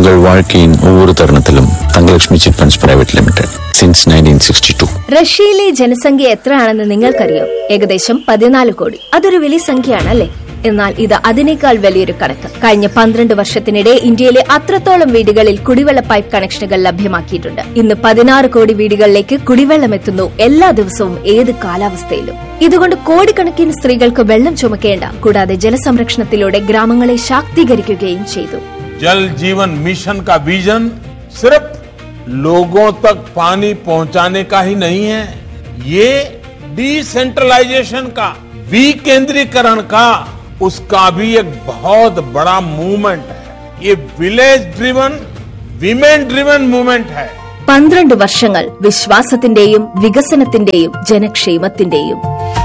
உங்கள் வாழ்க்கையின் ஒவ்வொரு தருணத்திலும் Thangalakshmi chit funds private limited since nineteen sixty two റഷ്യയിലെ ജനസംഖ്യ എത്രയാണെന്ന് നിങ്ങൾക്കറിയാം ഏകദേശം പതിനാല് കോടി അതൊരു വലിയ സംഖ്യയാണ് അല്ലേ എന്നാൽ ഇത് അതിനേക്കാൾ വലിയൊരു കണക്ക് കഴിഞ്ഞ പന്ത്രണ്ട് വർഷത്തിനിടെ ഇന്ത്യയിലെ അത്രത്തോളം വീടുകളിൽ കുടിവെള്ള പൈപ്പ് കണക്ഷനുകൾ ലഭ്യമാക്കിയിട്ടുണ്ട് ഇന്ന് പതിനാറ് കോടി വീടുകളിലേക്ക് കുടിവെള്ളം എത്തുന്നു എല്ലാ ദിവസവും ഏത് കാലാവസ്ഥയിലും ഇതുകൊണ്ട് കോടിക്കണക്കിന് സ്ത്രീകൾക്ക് വെള്ളം ചുമക്കേണ്ട കൂടാതെ ജലസംരക്ഷണത്തിലൂടെ ഗ്രാമങ്ങളെ ശാക്തീകരിക്കുകയും ചെയ്തു जल जीवन मिशन का विजन सिर्फ लोगों तक पानी पहुंचाने का ही नहीं है ये डिसेंट्रलाइजेशन का विकेंद्रीकरण का उसका भी एक बहुत बड़ा मूवमेंट है ये village driven women driven movement है പന്ത്രണ്ട് വർഷങ്ങൾ വിശ്വാസത്തിന്റെയും വികസനത്തിന്റെയും ജനക്ഷേമത്തിന്റെയും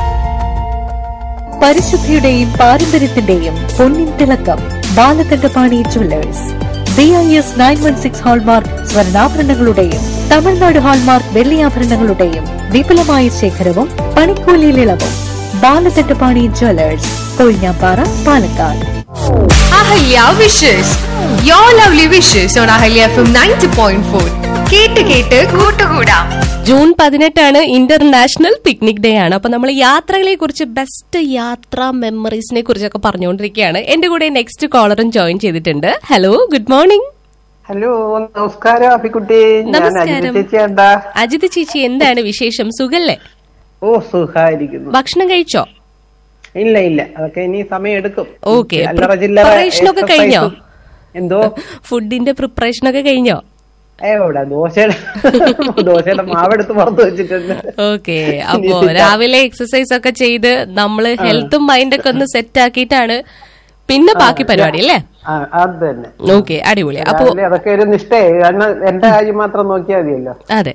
പരിശുദ്ധിയുടെയും പാരമ്പര്യത്തിന്റെയും പൊന്നിൻ തിളക്കം Balakandapani jewellers B I S nine one six hallmark സ്വർണ്ണാഭരണങ്ങളുടെയും തമിഴ്നാട് ഹാൾമാർക്ക് വെള്ളിയാഭരണങ്ങളുടെയും വിപുലമായ ശേഖരവും പണിക്കൂലിയിൽ ഇളവും Balakandapani jewellers Kozhinjampara Palakkad Ahalya wishes your lovely wishes on Ahalya F M ninety point four കേട്ട് കേട്ട് കൂട്ടുകൂടാം ജൂൺ പതിനെട്ടാണ് ഇന്റർനാഷണൽ പിക്നിക് ഡേ ആണ് അപ്പൊ നമ്മൾ യാത്രകളെ കുറിച്ച് ബെസ്റ്റ് യാത്രാ മെമ്മറീസിനെ കുറിച്ചൊക്കെ പറഞ്ഞുകൊണ്ടിരിക്കുകയാണ് എന്റെ കൂടെ നെക്സ്റ്റ് കോളറും ജോയിൻ ചെയ്തിട്ടുണ്ട് ഹലോ ഗുഡ് മോർണിംഗ് ഹലോ നമസ്കാരം അപ്പിക്കുട്ടി ഞാൻ നമസ്കാരം. അജിത ചേച്ചി എന്താ അജിത് ചേച്ചി എന്താണ് വിശേഷം സുഖല്ലേ ഓ സുഖായിരിക്കുന്നു ഭക്ഷണം കഴിച്ചോ ഇല്ല ഇല്ല അതൊക്കെ ഇനി സമയം എടുക്കും ഓക്കെ അല്ലറ ചില്ലറ പ്രിപ്പറേഷൻ ഒക്കെ കഴിഞ്ഞോ exercise ഉം. എന്തോ ഫുഡിന്റെ പ്രിപ്പറേഷൻ ഒക്കെ കഴിഞ്ഞോ എവിടെ ദോശയുടെ ദോശയുടെ മാവെടുത്ത് പുറത്ത് വെച്ചിട്ടുണ്ട് ഓക്കെ അപ്പോ രാവിലെ എക്സസൈസ് ഒക്കെ ചെയ്ത് നമ്മള് ഹെൽത്തും മൈൻഡൊക്കെ ഒന്ന് സെറ്റ് ആക്കിയിട്ടാണ് പിന്നെ ബാക്കി പരിപാടി അല്ലേ ആ, അത് തന്നെ ഓക്കെ അടിപൊളി അപ്പോ രാവിലെ അതൊക്കെ ഒരു നിഷ്ഠയെ കാരണം എന്റെ കാര്യം മാത്രം നോക്കിയാൽ മതിയല്ലോ അതെ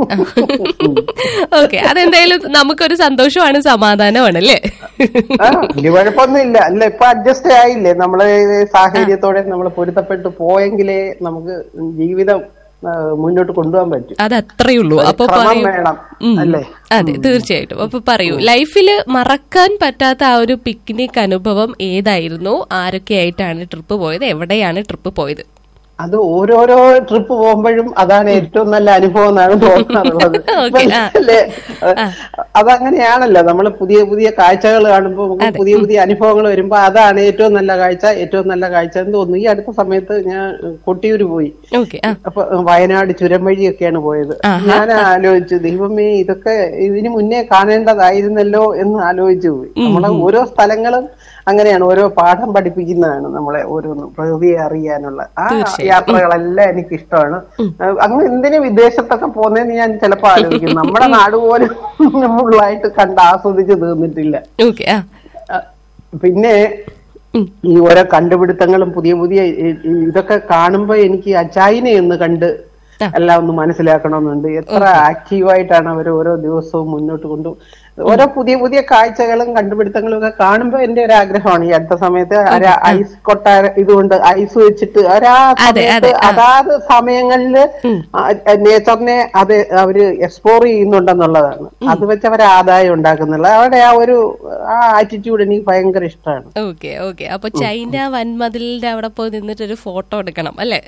ഓക്കെ അതെന്തായാലും നമുക്കൊരു സന്തോഷമാണ് സമാധാനമാണ് അല്ലേ ആ, വലിയ കുഴപ്പമൊന്നുമില്ല അല്ല ഇപ്പൊ അഡ്ജസ്റ്റ് ആയില്ലേ നമ്മള് ഈ സാഹചര്യത്തോടെ നമ്മൾ പൊരുത്തപ്പെട്ട് പോയെങ്കിലേ നമുക്ക് ജീവിതം ആ, മുന്നോട്ട് കൊണ്ടുപോകാൻ പറ്റും അത് അത്രേ ഉള്ളൂ ഒരു അപ്പൊ ശ്രമം പറയൂ വേണം, ഉം. അല്ലേ? അതെ തീർച്ചയായിട്ടും അപ്പൊ പറയൂ ലൈഫിൽ മറക്കാൻ പറ്റാത്ത ആ ഒരു പിക്നിക് അനുഭവം ഏതായിരുന്നു ആരൊക്കെയായിട്ടാണ് ട്രിപ്പ് പോയത് എവിടെയാണ് ട്രിപ്പ് പോയത് അത് ഓരോരോ ട്രിപ്പ് പോകുമ്പോഴും അതാണ് ഏറ്റവും നല്ല അനുഭവം എന്നാണ് തോന്നാറുള്ളത് ഓക്കേ, ആ. അല്ലേ? അതങ്ങനെയാണല്ലോ നമ്മൾ പുതിയ പുതിയ കാഴ്ചകൾ കാണുമ്പോൾ നമുക്ക് പുതിയ പുതിയ അനുഭവങ്ങൾ വരുമ്പോ അതാണ് ഏറ്റവും നല്ല കാഴ്ച ഏറ്റവും നല്ല കാഴ്ച എന്ന് തോന്നുന്നു ഈ അടുത്ത സമയത്ത് ഞാൻ കൊട്ടിയൂര് പോയി ഓക്കെ ആ അപ്പൊ വയനാട് ചുരം വഴിയൊക്കെയാണ് പോയത് ഞാൻ ആലോചിച്ചു ദൈവമേ ഇതൊക്കെ ഇതിനു മുന്നേ കാണേണ്ടതായിരുന്നല്ലോ എന്ന് ആലോചിച്ചു പോയി നമ്മളെ ഓരോ സ്ഥലങ്ങളും അങ്ങനെയാണ് ഓരോ പാഠം പഠിപ്പിക്കുന്നതാണ് നമ്മളെ ഓരോന്നും പ്രകൃതിയെ അറിയാനുള്ള ആ യാത്രകളെല്ലാം എനിക്ക് ഇഷ്ടമാണ് അങ്ങ് എന്തിനു വിദേശത്തൊക്കെ പോകുന്നതെന്ന് ഞാൻ ചിലപ്പോ ആലോചിക്കും നമ്മുടെ നാട് പോലും ഫുള്ളായിട്ട് കണ്ട് ആസ്വദിച്ച് തീർന്നിട്ടില്ല ഓക്കെ ആ ആ, പിന്നെ ഈ ഓരോ കണ്ടുപിടുത്തങ്ങളും പുതിയ പുതിയ ഈ- ഈ ഇതൊക്കെ കാണുമ്പോ എനിക്ക് ആ ചൈനയൊന്ന് കണ്ട് എല്ലാം ഒന്ന് മനസ്സിലാക്കണമെന്നുണ്ട് എത്ര ആക്റ്റീവായിട്ടാണ് അവർ ഓരോ ദിവസവും മുന്നോട്ട് കൊണ്ടു ഓരോ പുതിയ പുതിയ കാഴ്ചകളും കണ്ടുപിടുത്തങ്ങളും ഒക്കെ കാണുമ്പോ എന്റെ ഒരു ആഗ്രഹമാണ് ഈ അടുത്ത സമയത്ത് ഒരു ഐസ് കൊട്ടാര ഇതുകൊണ്ട് ഐസ് വെച്ചിട്ട് ഒരാ അതെ, സമയത്ത് അതെ, ആ. അതാത് സമയങ്ങളില് നേച്ചറിനെ അത് അവര് എക്സ്പ്ലോർ ചെയ്യുന്നുണ്ടെന്നുള്ളതാണ് അത് വെച്ച് അവർ ആദായം ഉണ്ടാക്കുന്നുള്ള അവരുടെ ആ ഒരു ആ ആറ്റിറ്റ്യൂഡ് എനിക്ക് ഭയങ്കര ഇഷ്ടമാണ് ഓക്കെ ഓക്കെ അപ്പൊ ചൈന വൻമതിലിന്റെ അവിടെ പോയി നിന്നിട്ട് ഒരു ഫോട്ടോ എടുക്കണം അല്ലേ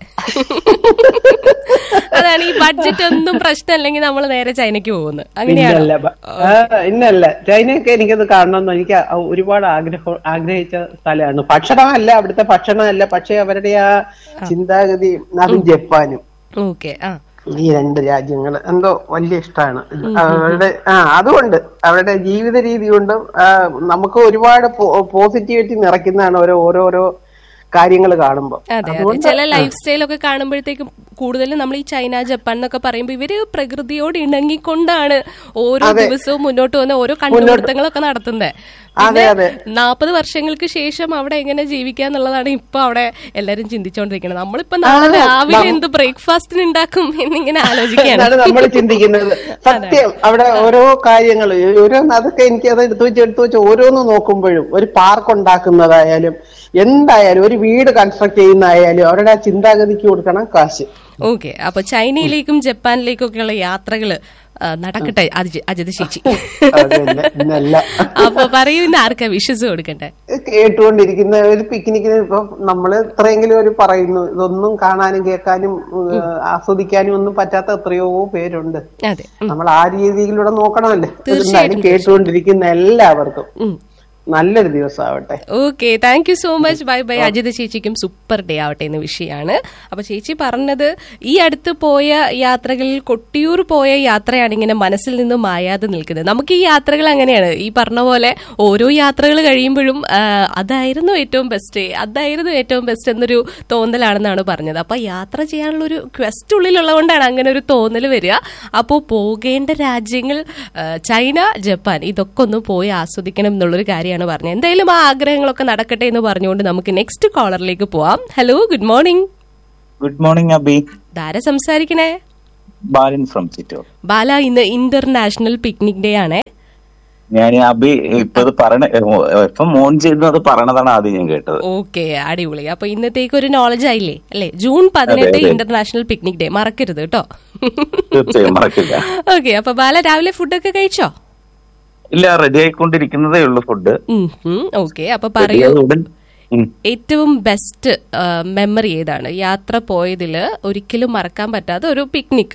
അതാണ് ഈ ബഡ്ജറ്റ് ഒന്നും പ്രശ്നമല്ലെങ്കിൽ നമ്മൾ നേരെ ചൈനക്ക് പോകുന്നത് അങ്ങനെയാണോ ഇന്നല്ല ബ- ആ, ഇന്നല്ല ചൈനയൊക്കെ എനിക്കത് കാണണമെന്ന് എനിക്ക് ആ ഒരുപാട് ആഗ്രഹം ആഗ്രഹിച്ച സ്ഥലമാണ് ഭക്ഷണമല്ല അവിടുത്തെ ഭക്ഷണമല്ല പക്ഷെ അവരുടെ ആ ചിന്താഗതി അതും ജപ്പാനും ഓക്കെ ആ ഈ രണ്ട് രാജ്യങ്ങൾ എന്തോ വലിയ ഇഷ്ടമാണ് അവരുടെ ആ അതുകൊണ്ട് അവരുടെ ജീവിത രീതി കൊണ്ടും ആ, നമുക്ക് ഒരുപാട് പോസിറ്റിവിറ്റി നിറയ്ക്കുന്നതാണ് ഓരോ ഓരോരോ കാര്യങ്ങൾ കാണുമ്പോൾ അതെ അതെ ചില ലൈഫ് സ്റ്റൈൽ ഒക്കെ കാണുമ്പോഴത്തേക്കും കൂടുതലും നമ്മൾ ഈ ചൈന ജപ്പാൻ എന്നൊക്കെ പറയുമ്പോൾ ഇവര് പ്രകൃതിയോട് ഇണങ്ങിക്കൊണ്ടാണ് ഓരോ ദിവസവും മുന്നോട്ട് വന്ന ഓരോ കണ്ടുപിടുത്തങ്ങളൊക്കെ നടത്തുന്നത് അതെ, അതെ. നാൽപ്പത് വർഷങ്ങൾക്ക് ശേഷം അവിടെ എങ്ങനെ ജീവിക്കാന്നുള്ളതാണ് ഇപ്പൊ അവിടെ എല്ലാരും ചിന്തിച്ചോണ്ടിരിക്കുന്നത് നമ്മളിപ്പോ നാളെ രാവിലെ എന്ത് ബ്രേക്ക്ഫാസ്റ്റിന് ഉണ്ടാക്കും എന്നിങ്ങനെ ആലോചിക്കുകയാണ് എന്നാണ് നമ്മൾ ചിന്തിക്കുന്നത് സത്യം അവിടെ ഓരോ കാര്യങ്ങൾ ഓരോന്ന് അതൊക്കെ എനിക്ക് അത് എടുത്തു വെച്ച് എടുത്തു വെച്ച് ഓരോന്ന് നോക്കുമ്പോഴും ഒരു പാർക്ക് ഉണ്ടാക്കുന്നതായാലും എന്തായാലും ഒരു വീട് കൺസ്ട്രക്ട് ചെയ്യുന്നതായാലും അവരുടെ ആ ചിന്താഗതിക്ക് കൊടുക്കണം കാശ് ഓക്കെ അപ്പൊ ചൈനയിലേക്കും ജപ്പാനിലേക്കും ഒക്കെയുള്ള യാത്രകള് ആ, നടക്കട്ടെ അജി- അജിത് ചേച്ചി അതല്ല ഇന്നല്ല അപ്പൊ പറയൂ ഇന്ന് ആർക്കാ വിഷസ് കൊടുക്കണ്ടേ കേട്ടുകൊണ്ടിരിക്കുന്ന ഒരു പിക്നിക്കിന് ഇപ്പൊ നമ്മള് ഇത്രയെങ്കിലും ഒരു പറയുന്നു ഇതൊന്നും കാണാനും കേൾക്കാനും ഏഹ്, ആസ്വദിക്കാനും ഒന്നും പറ്റാത്ത എത്രയോ പേരുണ്ട് അതെ ഉം. നമ്മൾ ആ രീതിയിലൂടെ നോക്കണമല്ലേ തീർച്ചയായിട്ടും, എന്തായാലും കേട്ടുകൊണ്ടിരിക്കുന്ന എല്ലാവർക്കും ഉം. നല്ലൊരു ദിവസം ആവട്ടെ okay thank you so much bye bye Ajith ചേച്ചിക്കും സൂപ്പർ ഡേ ആവട്ടെ എന്ന വിഷയമാണ് അപ്പൊ ചേച്ചി പറഞ്ഞത് ഈ അടുത്ത് പോയ യാത്രകളിൽ കൊട്ടിയൂർ പോയ യാത്രയാണ് ഇങ്ങനെ മനസ്സിൽ നിന്ന് മായാതെ നിൽക്കുന്നത് നമുക്ക് ഈ യാത്രകൾ അങ്ങനെയാണ് ഈ പറഞ്ഞ പോലെ ഓരോ യാത്രകൾ കഴിയുമ്പോഴും ആ, അതായിരുന്നു ഏറ്റവും ബെസ്റ്റ് അതായിരുന്നു ഏറ്റവും ബെസ്റ്റ് എന്നൊരു തോന്നലാണെന്നാണ് പറഞ്ഞത് അപ്പൊ യാത്ര ചെയ്യാനുള്ള ഒരു ക്വസ്റ്റ് ഉള്ളിലുള്ളതുകൊണ്ടാണ് അങ്ങനെ ഒരു തോന്നൽ വരിക അപ്പോൾ പോകേണ്ട രാജ്യങ്ങൾ ആ, ചൈന ജപ്പാൻ ഇതൊക്കെ ഒന്ന് പോയി ആസ്വദിക്കണം എന്നുള്ളൊരു കാര്യമാണ് പറഞ്ഞത് എന്തായാലും ആ ആഗ്രഹങ്ങളൊക്കെ നടക്കട്ടെ എന്ന് പറഞ്ഞുകൊണ്ട് നമുക്ക് നെക്സ്റ്റ് കോളറിലേക്ക് പോവാം hello good morning good morning അബി ധാര സംസാരിക്കണേ ബാലൻ ഫ്രം ചിറ്റൂർ ബാല ഇന്ന് ഇന്റർനാഷണൽ പിക്നിക് ഡേ ആണേ ഞാൻ അബി ഇപ്പൊ ഇത് പറയണ ഇപ്പൊ മോൺ ചെയ്യുന്നത് പറയണതാണ് ആദ്യം ഞാൻ കേട്ടത് ഓക്കെ അടിപൊളി അപ്പൊ ഇന്നത്തേക്ക് ഒരു നോളജ് ആയില്ലേ അല്ലേ ജൂൺ പതിനെട്ട് അതെ. ഇന്റർനാഷണൽ പിക്നിക് ഡേ മറക്കരുത് കേട്ടോ തീർച്ചയായും മറക്കില്ല ഓക്കെ അപ്പൊ ബാല രാവിലെ ഫുഡൊക്കെ കഴിച്ചോ ഇല്ല റെഡി ആയിക്കൊണ്ടിരിക്കുന്നതേ ഉള്ളൂ ഫുഡ് ഓക്കെ അപ്പൊ പറയൂ ഉടൻ ഉം. ഏറ്റവും ബെസ്റ്റ് മെമ്മറി ഏതാണ് യാത്ര പോയതില് ഒരിക്കലും മറക്കാൻ പറ്റാത്ത ഒരു പിക്നിക്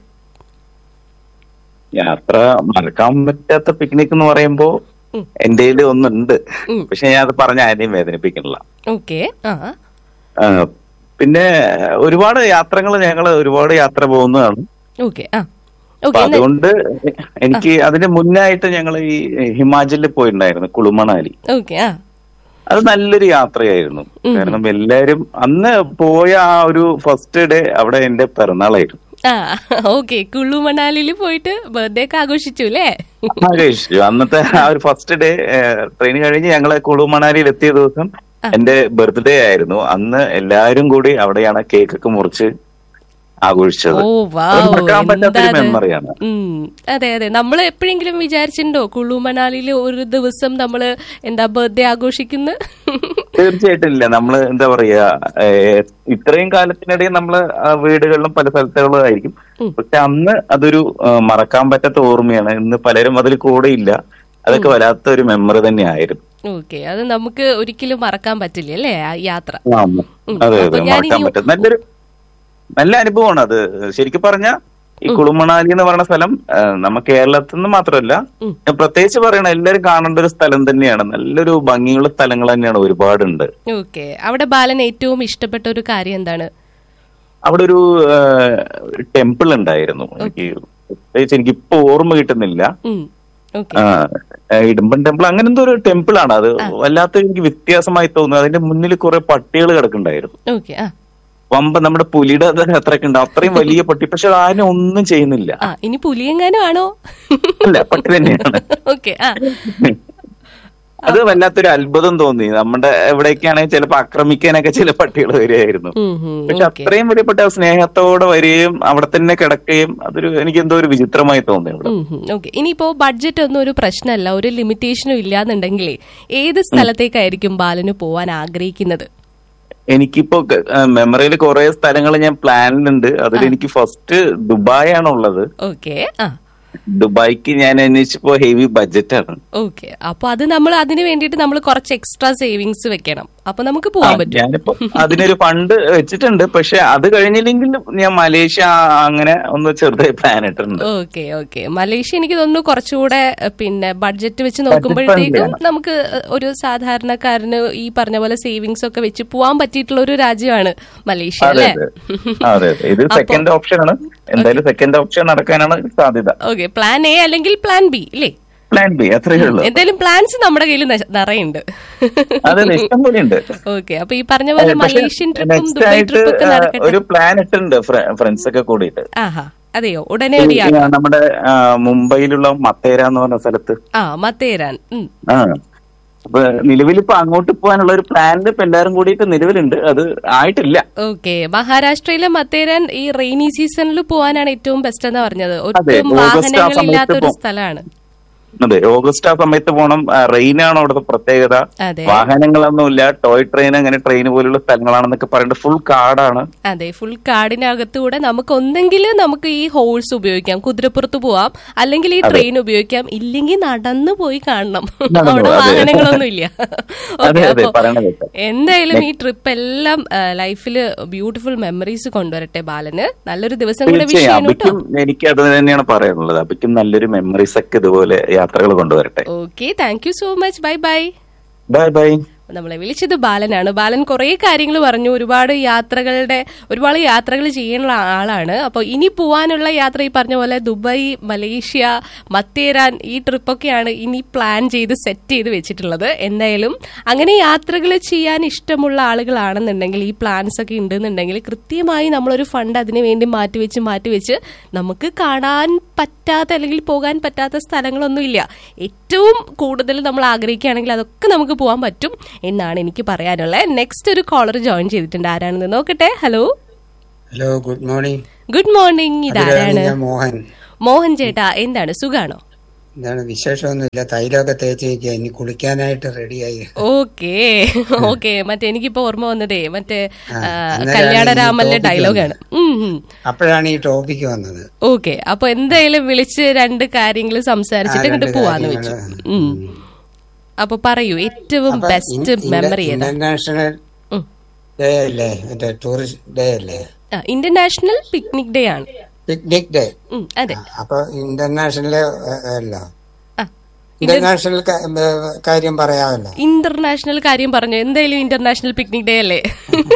യാത്ര മറക്കാൻ പറ്റാത്ത പിക്നിക് എന്ന് പറയുമ്പോ എന്റെ ഒന്നുണ്ട് പക്ഷെ ഞാൻ അത് പറഞ്ഞ ആരെയും വേദനിപ്പിക്കണില്ല ഓക്കെ ആ ആ, പിന്നെ ഒരുപാട് യാത്രകൾ ഞങ്ങൾ ഒരുപാട് യാത്ര പോകുന്നതാണ് ഓക്കെ ആ അപ്പൊ ഓക്കെ അതുകൊണ്ട് എനിക്ക് അതിന് മുന്നായിട്ട് ഞങ്ങൾ ഈ ഹിമാചലിൽ പോയിട്ടുണ്ടായിരുന്നു കുളുമണാലി ഓക്കെ ആ അത് നല്ലൊരു യാത്രയായിരുന്നു കാരണം എല്ലാരും അന്ന് പോയ ആ ഒരു ഫസ്റ്റ് ഡേ അവിടെ എന്റെ പിറന്നാളായിരുന്നു ആ ഓക്കെ കുളു മണാലിയിൽ പോയിട്ട് ബർത്ത്ഡേ ഒക്കെ ആഘോഷിച്ചു അല്ലേ ആഘോഷിച്ചു അന്നത്തെ ആ ഒരു ഫസ്റ്റ് ഡേ ട്രെയിൻ കഴിഞ്ഞ് ഞങ്ങള് കുളു മണാലിയിൽ എത്തിയ ദിവസം എന്റെ ബർത്ത്ഡേ ആയിരുന്നു അന്ന് എല്ലാരും കൂടി അവിടെയാണ് കേക്കൊക്കെ മുറിച്ച് ആഘോഷിച്ചത് ഓ അത് വാവ് മറക്കാൻ പറ്റാത്തൊരു എന്താ മെമ്മറിയാണ് അതെ അതെ നമ്മൾ എപ്പോഴെങ്കിലും വിചാരിച്ചിട്ടുണ്ടോ കുളു മണാലിയിൽ ഒരു ദിവസം നമ്മള് എന്താ ബർത്ത്ഡേ ആഘോഷിക്കുന്നു തീർച്ചയായിട്ടും ഇല്ല നമ്മള് എന്താ പറയാ ഏഹ്, ഇത്രയും കാലത്തിനിടയിൽ നമ്മള് ആ വീടുകളിലും പല സ്ഥലത്തുകളും ആയിരിക്കും പക്ഷെ അന്ന് അതൊരു ആ, മറക്കാൻ പറ്റാത്ത ഓർമ്മയാണ് ഇന്ന് പലരും അതിൽ കൂടെ ഇല്ല അതൊക്കെ വല്ലാത്ത ഒരു മെമ്മറി തന്നെയായിരുന്നു ഓക്കെ അത് നമുക്ക് ഒരിക്കലും മറക്കാൻ പറ്റില്ല അല്ലേ ആ യാത്ര ആ, അതെ അപ്പൊ അതെ ഞാനിനി- മറക്കാൻ പറ്റും നല്ലൊരു നല്ല അനുഭവമാണ് അത് ശരിക്കും പറഞ്ഞ ഈ കുളുമണാലി എന്ന് പറയുന്ന സ്ഥലം ആ, നമ്മ കേരളത്തിൽ നിന്ന് മാത്രമല്ല ഞാൻ പ്രത്യേകിച്ച് പറയണ എല്ലാവരും കാണേണ്ട ഒരു സ്ഥലം തന്നെയാണ് നല്ലൊരു ഭംഗിയുള്ള സ്ഥലങ്ങൾ തന്നെയാണ് ഒരുപാടുണ്ട് ഓക്കെ അവിടെ ബാലൻ ഏറ്റവും ഇഷ്ടപ്പെട്ട ഒരു കാര്യം എന്താണ് അവിടെ ഒരു ടെമ്പിൾ ഉണ്ടായിരുന്നു എനിക്ക് പ്രത്യേകിച്ച് എനിക്ക് ഇപ്പൊ ഓർമ്മ കിട്ടുന്നില്ല ഓക്കെ ആ, ആ, ഇടുമ്പൻ ടെമ്പിൾ അങ്ങനെ എന്തോ ഒരു ടെമ്പിൾ ആണ് അത് വല്ലാത്ത എനിക്ക് വ്യത്യാസമായി തോന്നുന്നു അതിന്റെ മുന്നിൽ കുറെ പട്ടികൾ കിടക്കുന്നുണ്ടായിരുന്നു ഓക്കെ ആ വമ്പ നമ്മുടെ പുലിയുടെ അത് അത്രയൊക്കെ ഉണ്ട് അത്രയും വലിയ പട്ടി പക്ഷെ അതിനെ ഒന്നും ചെയ്യുന്നില്ല ആ ഇനി പുലിയെങ്ങാനും ആണോ അല്ല പട്ടി തന്നെയാണ് ഓക്കെ ആ അത് വല്ലാത്തൊരു അത്ഭുതം തോന്നി നമ്മുടെ എവിടേക്കാണെങ്കിൽ ചിലപ്പോ ആക്രമിക്കാനൊക്കെ ചില പട്ടികൾ വരികയായിരുന്നു ഉം, ഉം, പക്ഷെ ഓക്കെ അത്രയും വലിയപ്പെട്ട സ്നേഹത്തോടെ വരികയും അവിടെ തന്നെ കിടക്കുകയും അതൊരു എനിക്ക് എന്തോ ഒരു വിചിത്രമായി തോന്നി ഇവിടെ ഓക്കെ ഇനിയിപ്പോ ബഡ്ജറ്റ് ഒന്നും ഒരു പ്രശ്നമല്ല ഒരു ലിമിറ്റേഷനും ഇല്ലാന്നുണ്ടെങ്കിലേ ഏത് സ്ഥലത്തേക്കായിരിക്കും ബാലന് പോവാൻ ആഗ്രഹിക്കുന്നത് എനിക്കിപ്പോ മെമ്മറിയിൽ കുറെ സ്ഥലങ്ങൾ ഞാൻ പ്ലാനിലുണ്ട് അതിൽ എനിക്ക് ഫസ്റ്റ് ദുബായ് ആണ് ഉള്ളത് ഓക്കെ ആ ദുബായ്ക്ക് ഞാൻ അന്വേഷിച്ചപ്പോ ഹെവി ബഡ്ജറ്റ് ആണ് ഓക്കെ അപ്പൊ അത് നമ്മൾ അതിന് വേണ്ടിയിട്ട് നമ്മൾ കുറച്ച് എക്സ്ട്രാ സേവിങ്സ് വെക്കണം അപ്പൊ നമുക്ക് പോവാൻ പറ്റും ഞാനിപ്പോ അതിനൊരു ഫണ്ട് വെച്ചിട്ടുണ്ട് പക്ഷെ അത് കഴിഞ്ഞില്ലെങ്കിൽ ഞാൻ മലേഷ്യ അങ്ങനെ ഒന്ന് ചെറുതായി പ്ലാൻ ഇട്ടിട്ടുണ്ട് ഓക്കെ ഓക്കെ മലേഷ്യ എനിക്ക് തോന്നുന്നു കുറച്ചുകൂടെ എ, പിന്നെ ബഡ്ജറ്റ് വെച്ച് നോക്കുമ്പോഴത്തേക്കും friendly നമുക്ക് ഒരു സാധാരണക്കാരന് ഈ പറഞ്ഞ പോലെ സേവിങ്സ് ഒക്കെ വെച്ച് പോവാൻ പറ്റിയിട്ടുള്ള ഒരു രാജ്യമാണ് മലേഷ്യ അതെ അല്ലേ അതെ അതെ അതെ ഇത് സെക്കൻഡ് ഓപ്ഷൻ ആണ് എന്തായാലും സെക്കൻഡ് ഓപ്ഷൻ നടക്കാനാണ് സാധ്യത ഓക്കെ പ്ലാൻ എ അല്ലെങ്കിൽ പ്ലാൻ ബി ഇല്ലേ പ്ലാൻ ബി അത്രയേ ഉള്ളൂ എന്തായാലും പ്ലാൻസ് നമ്മുടെ കയ്യിൽ നിറയുണ്ട് അതെ അതെ ഇഷ്ടം പോലെ ഉണ്ട് ഓക്കെ അപ്പൊ ഈ പറഞ്ഞ പോലെ മലേഷ്യൻ ട്രിപ്പും നെക്സ്റ്റ് ദുബായ് ആയിട്ട് ട്രിപ്പും ഒക്കെ ആ, നടക്കട്ടെ ഒരു പ്ലാൻ ഇട്ടുണ്ട് ഫ്രണ്ട്സ് ഒക്കെ കൂടിയിട്ട് ആഹാ അതെയോ ഉടനെ ഒരു ഈ, യാത്ര ആ, നമ്മുടെ ആ, മുംബൈയിലുള്ള മത്തേര എന്ന് പറഞ്ഞ സ്ഥലത്ത് ആ മത്തേരാൻ ഉം. ആ അപ്പൊ നിലവിൽ ഇപ്പൊ അങ്ങോട്ട് പോകാനുള്ള ഒരു പ്ലാൻ ഇപ്പൊ എല്ലാരും കൂടിയിട്ട് നിലവിലുണ്ട് അത് ആയിട്ടില്ല ഓക്കെ മഹാരാഷ്ട്രയിലെ മത്തേരാൻ ഈ റെയിനി സീസണിൽ പോകാനാണ് ഏറ്റവും ബെസ്റ്റ് എന്ന് പറഞ്ഞത് അതെ, ഒട്ടും ഓഗസ്റ്റ് ആ വാഹനങ്ങളില്ലാത്ത ഒരു സമയത്ത് പോ- സ്ഥലമാണ് അതെ ഓഗസ്റ്റ് ആ സമയത്ത് പോണം റെയിൻ ആണ് അവിടുത്തെ പ്രത്യേകത അതെ. വാഹനങ്ങളൊന്നുമില്ല ടോയ് ട്രെയിൻ അങ്ങനെ ട്രെയിൻ പോലുള്ള സ്ഥലങ്ങളാണെന്നൊക്കെ പറയുന്നത് ഫുൾ കാടാണ് അതെ ഫുൾ കാടിനകത്തൂടെ നമുക്ക് ഒന്നെങ്കിൽ നമുക്ക് ഈ ഹോഴ്സ് ഉപയോഗിക്കാം കുതിരപ്പുറത്ത് പോവാം അല്ലെങ്കിൽ ഈ ട്രെയിൻ ഉപയോഗിക്കാം ഇല്ലെങ്കിൽ നടന്നു പോയി കാണണം നടന്നു, അവിടെ അതെ. വാഹനങ്ങളൊന്നും ഇല്ല അതെ, Okay, അതെ, അപ്പൊ പറയണത് കേട്ടോ. എന്തായാലും ഈ ട്രിപ്പ് എല്ലാം ലൈഫിൽ ബ്യൂട്ടിഫുൾ മെമ്മറീസ് കൊണ്ടുവരട്ടെ ബാലന് നല്ലൊരു ദിവസം കൂടെ വിഷ് തീർച്ചയായും ചെയ്യണം കേട്ടോ അബിക്കും എനിക്ക് അത് തന്നെയാണ് പറയാനുള്ളത് അബിക്കും നല്ലൊരു മെമ്മറീസ് ഒക്കെ ഇതുപോലെ യാത്രകൾ കൊണ്ടുവരട്ടെ okay thank you so much bye bye bye bye നമ്മളെ വിളിച്ചത് ബാലനാണ് ബാലൻ കുറേ കാര്യങ്ങൾ പറഞ്ഞു ഒരുപാട് യാത്രകളുടെ ഒരുപാട് യാത്രകൾ ചെയ്യാനുള്ള ആളാണ് അപ്പോൾ ഇനി പോവാനുള്ള യാത്ര ഈ പറഞ്ഞ പോലെ ദുബായ് മലേഷ്യ മത്തേരാൻ ഈ ട്രിപ്പൊക്കെയാണ് ഇനി പ്ലാൻ ചെയ്ത് സെറ്റ് ചെയ്ത് വെച്ചിട്ടുള്ളത് എന്തായാലും അങ്ങനെ യാത്രകൾ ചെയ്യാൻ ഇഷ്ടമുള്ള ആളുകളാണെന്നുണ്ടെങ്കിൽ ഈ പ്ലാൻസ് ഒക്കെ ഉണ്ടെന്നുണ്ടെങ്കിൽ കൃത്യമായി നമ്മളൊരു ഫണ്ട് അതിനു വേണ്ടി മാറ്റിവെച്ച് മാറ്റിവെച്ച് നമുക്ക് കാണാൻ പറ്റാത്ത അല്ലെങ്കിൽ പോകാൻ പറ്റാത്ത സ്ഥലങ്ങളൊന്നുമില്ല ഏറ്റവും കൂടുതൽ നമ്മൾ ആഗ്രഹിക്കുകയാണെങ്കിൽ അതൊക്കെ നമുക്ക് പോകാൻ പറ്റും എന്നാണ് എനിക്ക് പറയാനുള്ളത് നെക്സ്റ്റ് ഒരു കോളർ ജോയിൻ ചെയ്തിട്ടുണ്ട് ആരാണെന്ന് നോക്കട്ടെ hello hello good morning good morning ഇതാരാണ് ഞാൻ മോഹൻ മോഹൻ ചേട്ടാ എന്താണ് സുഖാണോ എന്താണ് വിശേഷമൊന്നുമില്ല തൈലമൊക്കെ തേച്ച് വയ്ക്കുക ഇനി കുളിക്കാനായിട്ട് റെഡിയായി ഓക്കെ ഓക്കെ മറ്റേ എനിക്കിപ്പോ ഓർമ്മ വന്നതേ മറ്റേ ആ, അന്നേരമാണ് കല്യാണരാമന്റെ ഈ topic ഡയലോഗാണ് അപ്പോഴാണ് ഈ ടോപ്പിക്ക് വന്നത് ഓക്കെ അപ്പൊ എന്തായാലും വിളിച്ച് രണ്ട് കാര്യങ്ങൾ സംസാരിച്ചിട്ട് ആ, രണ്ട് ഇങ്ങോട്ട് പോവാന്ന് വെച്ചു കാര്യങ്ങള്. ഉം. അപ്പൊ പറയൂ ഏറ്റവും അപ്പൊ ബെസ്റ്റ് ഇൻ- ഇൻ- മെമ്മറി ഏതാ ഇന്റർനാഷണൽ ഉം. ഡേ അല്ലേ മറ്റേ ടൂറിസ്റ്റ് ഡേ അല്ലേ ആ, ഇന്റർനാഷണൽ പിക്നിക് ഡേ ആണ് പിക്നിക് ഡേ ഉം, അതെ അപ്പൊ ഇന്റർനാഷണൽ അല്ല ആ, ഇന്റർനാഷണൽ ക- ഏ, കാര്യം പറയാമല്ലോ ഇന്റർനാഷണൽ കാര്യം പറഞ്ഞു എന്തായാലും ഇന്റർനാഷണൽ പിക്നിക് ഡേ അല്ലേ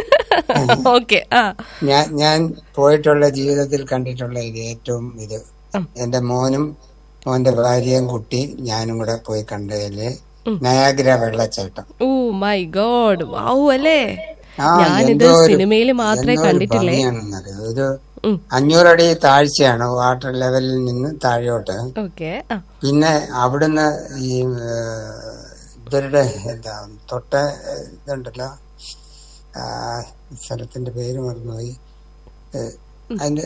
ഓക്കെ ആ ഞാൻ ഞാൻ പോയിട്ടുള്ള ജീവിതത്തിൽ കണ്ടിട്ടുള്ള ഇത് ഏറ്റവും ഇത് എന്റെ മോനും മോന്റെ ഭാര്യയും കുട്ടി ഞാനും കൂടെ പോയി കണ്ടതില് നയാഗ്ര വെള്ളച്ചാട്ടം ഓ മൈ ഗോഡ് വാവു അല്ലേ ആ, ഞാനിത് എന്തോ ഒരു- സിനിമയിൽ മാത്രമേ എന്തോ ഒരു കണ്ടിട്ടില്ലേ ഭംഗിയാണെന്നറിയോ. ഒരു ഉം. അഞ്ഞൂറടി താഴ്ചയാണ് വാട്ടർ ലെവലിൽ നിന്ന് താഴോട്ട് ഓക്കെ ആ പിന്നെ അവിടുന്ന് ഈ ഏഹ്, ഇവരുടെ എന്താ തൊട്ട ഏഹ്, ഇതുണ്ടല്ലോ ആ, സ്ഥലത്തിന്റെ പേര് മറന്നുപോയി ഏഹ്, അതിന്റെ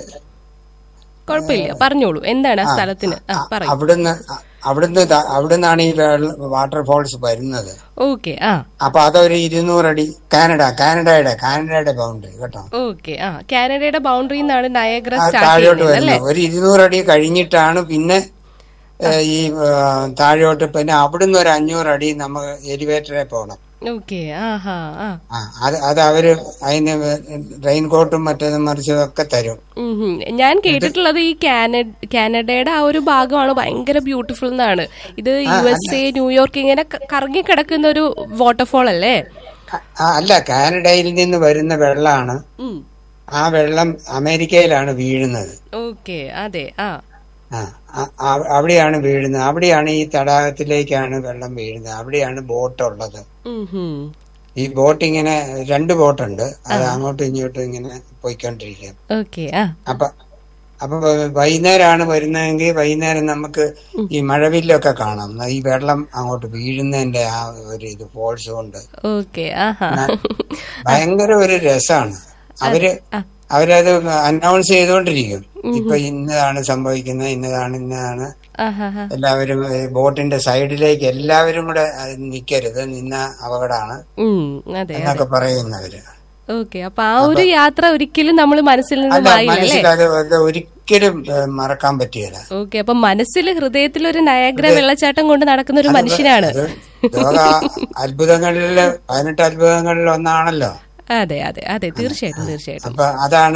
കുഴപ്പമില്ല പറഞ്ഞോളൂ എന്താണ് ആ സ്ഥലത്തിന് ആ പറയൂ അവിടുന്ന് അവിടുന്ന് ത- അവിടുന്നാണ് ഈ വാട്ടർഫോൾസ് വരുന്നത് ഓക്കെ ആ അപ്പൊ അതൊരു ഇരുന്നൂറടി കാനഡ കാനഡയുടെ കാനഡയുടെ ബൗണ്ടറി കേട്ടോ ഓക്കെ ആ കാനഡയുടെ ബൗണ്ടറി നിന്നാണ് നയഗ്ര ആ സ്റ്റാർട്ട് താഴോട്ട് ചെയ്യുന്നത് അല്ലേ വരുന്നത് ഒരു ഇരുന്നൂറടി കഴിഞ്ഞിട്ടാണ് പിന്നെ ഏഹ്, ഈ ഏഹ്, താഴോട്ട് പിന്നെ അവിടുന്ന് ഒരു അഞ്ഞൂറടി നമ്മൾ എലിവേറ്ററെ പോകണം ഓക്കെ ആഹാ ആ ആ അത് അത് അവര് അതിന് റെയിൻ കോട്ടും മറ്റേതും മറിച്ചതും ഒക്കെ തരും ഉം ഹും. ഞാൻ കേട്ടിട്ടുള്ളത് ഈ കാനഡ കാനഡയുടെ ആ ഒരു ഭാഗമാണ് ഭയങ്കര ബ്യൂട്ടിഫുൾ എന്നാണ് ഇത് യു എസ് എ ന്യൂയോർക്ക് ഇങ്ങനെ ക- കറങ്ങി കിടക്കുന്ന ഒരു വാട്ടർഫോൾ അല്ലേ ആ, അല്ല കാനഡയിൽ നിന്ന് വരുന്ന വെള്ളമാണ് ഉം. ആ വെള്ളം അമേരിക്കയിലാണ് വീഴുന്നത് ഓക്കെ അതെ ആ ആ ആ- ആ- അവിടെയാണ് വീഴുന്നത് അവിടെയാണ് ഈ തടാകത്തിലേക്കാണ് വെള്ളം വീഴുന്നത് അവിടെയാണ് ബോട്ട് ഉള്ളത് ഉം ഹും. ഈ ബോട്ട് ഇങ്ങനെ രണ്ട് ബോട്ടുണ്ട് അത് അങ്ങോട്ടും ഇങ്ങോട്ടും ഇങ്ങനെ പോയിക്കൊണ്ടിരിക്കും ഓക്കെ ആ അപ്പൊ അപ്പൊ വൈകുന്നേരമാണ് വരുന്നതെങ്കിൽ വൈകുന്നേരം നമുക്ക് ഈ മഴവില്ലൊക്കെ കാണാം ഈ വെള്ളം അങ്ങോട്ട് വീഴുന്നതിന്റെ ആ ഒരു ഇത് ഫോഴ്സ് കൊണ്ട് ഓക്കെ ആഹാ ഭയങ്കര ഒരു രസമാണ് അവര് അവരത് അനൗൺസ് ചെയ്തുകൊണ്ടിരിക്കും ഇപ്പൊ ഇന്നതാണ് സംഭവിക്കുന്നത് ഇന്നതാണ് ഇന്നതാണ് ആഹാ ഹാ. എല്ലാവരും ഈ ബോട്ടിന്റെ സൈഡിലേക്ക് എല്ലാവരും കൂടെ അത് നിക്കരുത് നിന്ന അപകടമാണ് ഉം അതെ എന്നൊക്കെ പറയുന്നവര് ഓക്കെ അപ്പൊ ആ ഒരു യാത്ര ഒരിക്കലും നമ്മൾ മനസ്സിൽ നിന്ന് അല്ല മായില്ല അല്ലേ മനസ്സിൽ അത് അത് ഒരിക്കലും ഏഹ്, മറക്കാൻ പറ്റിയല്ല ഓക്കെ അപ്പൊ മനസ്സിൽ ഹൃദയത്തിൽ ഒരു നയഗ്ര വെള്ളച്ചാട്ടം കൊണ്ട് നടക്കുന്ന ഒരു മനുഷ്യനാണ് അത് ലോക അത്ഭുതങ്ങളില് പതിനെട്ട് അത്ഭുതങ്ങളിൽ ഒന്നാണല്ലോ അതെ അതെ അതെ തീർച്ചയായിട്ടും തീർച്ചയായിട്ടും അപ്പൊ അതാണ്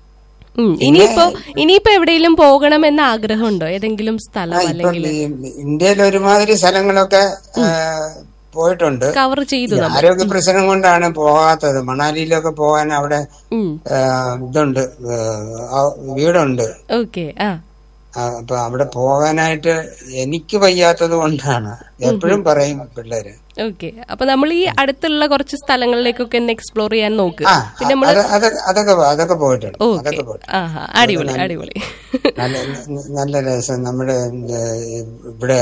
ഉം. ഇനിയിപ്പോ ഇനിയിപ്പോ എവിടെയെങ്കിലും പോകണമെന്ന് ആഗ്രഹമുണ്ടോ ഏതെങ്കിലും ആ, സ്ഥലം ഇപ്പം അല്ലെങ്കിൽ ഈ ഇന്ത്യയിൽ ഒരുമാതിരി സ്ഥലങ്ങളൊക്കെ ഏഹ്, പോയിട്ടുണ്ട് കവർ ചെയ്തു ഈ നമ്മൾ ആരോഗ്യ പ്രശ്നം കൊണ്ടാണ് പോകാത്തത് മണാലിയിലൊക്കെ പോകാൻ അവിടെ ഉം. ഏഹ്, ഇതുണ്ട് ഏഹ്, ആ വീടുണ്ട് ഓക്കെ ആ ആ, അപ്പൊ അവിടെ പോകാനായിട്ട് എനിക്ക് വയ്യാത്തത് കൊണ്ടാണ് എപ്പോഴും പറയും പിള്ളേര് ഓക്കെ അപ്പൊ നമ്മൾ ഈ അടുത്തുള്ള കുറച്ച് സ്ഥലങ്ങളിലേക്കൊക്കെ ഒന്ന് എക്സ്പ്ലോർ ചെയ്യാൻ നോക്ക് ആ പിന്നെ നമ്മള് അത് അത് അതൊക്കെ അതൊക്കെ പോയിട്ടുണ്ട് ഓക്കെ അതൊക്കെ പോയിട്ടുണ്ട് ആഹാ അടിപൊളി അടിപൊളി നല്ല നല്ല രസം നമ്മുടെ ഏഹ്, ഇവിടെ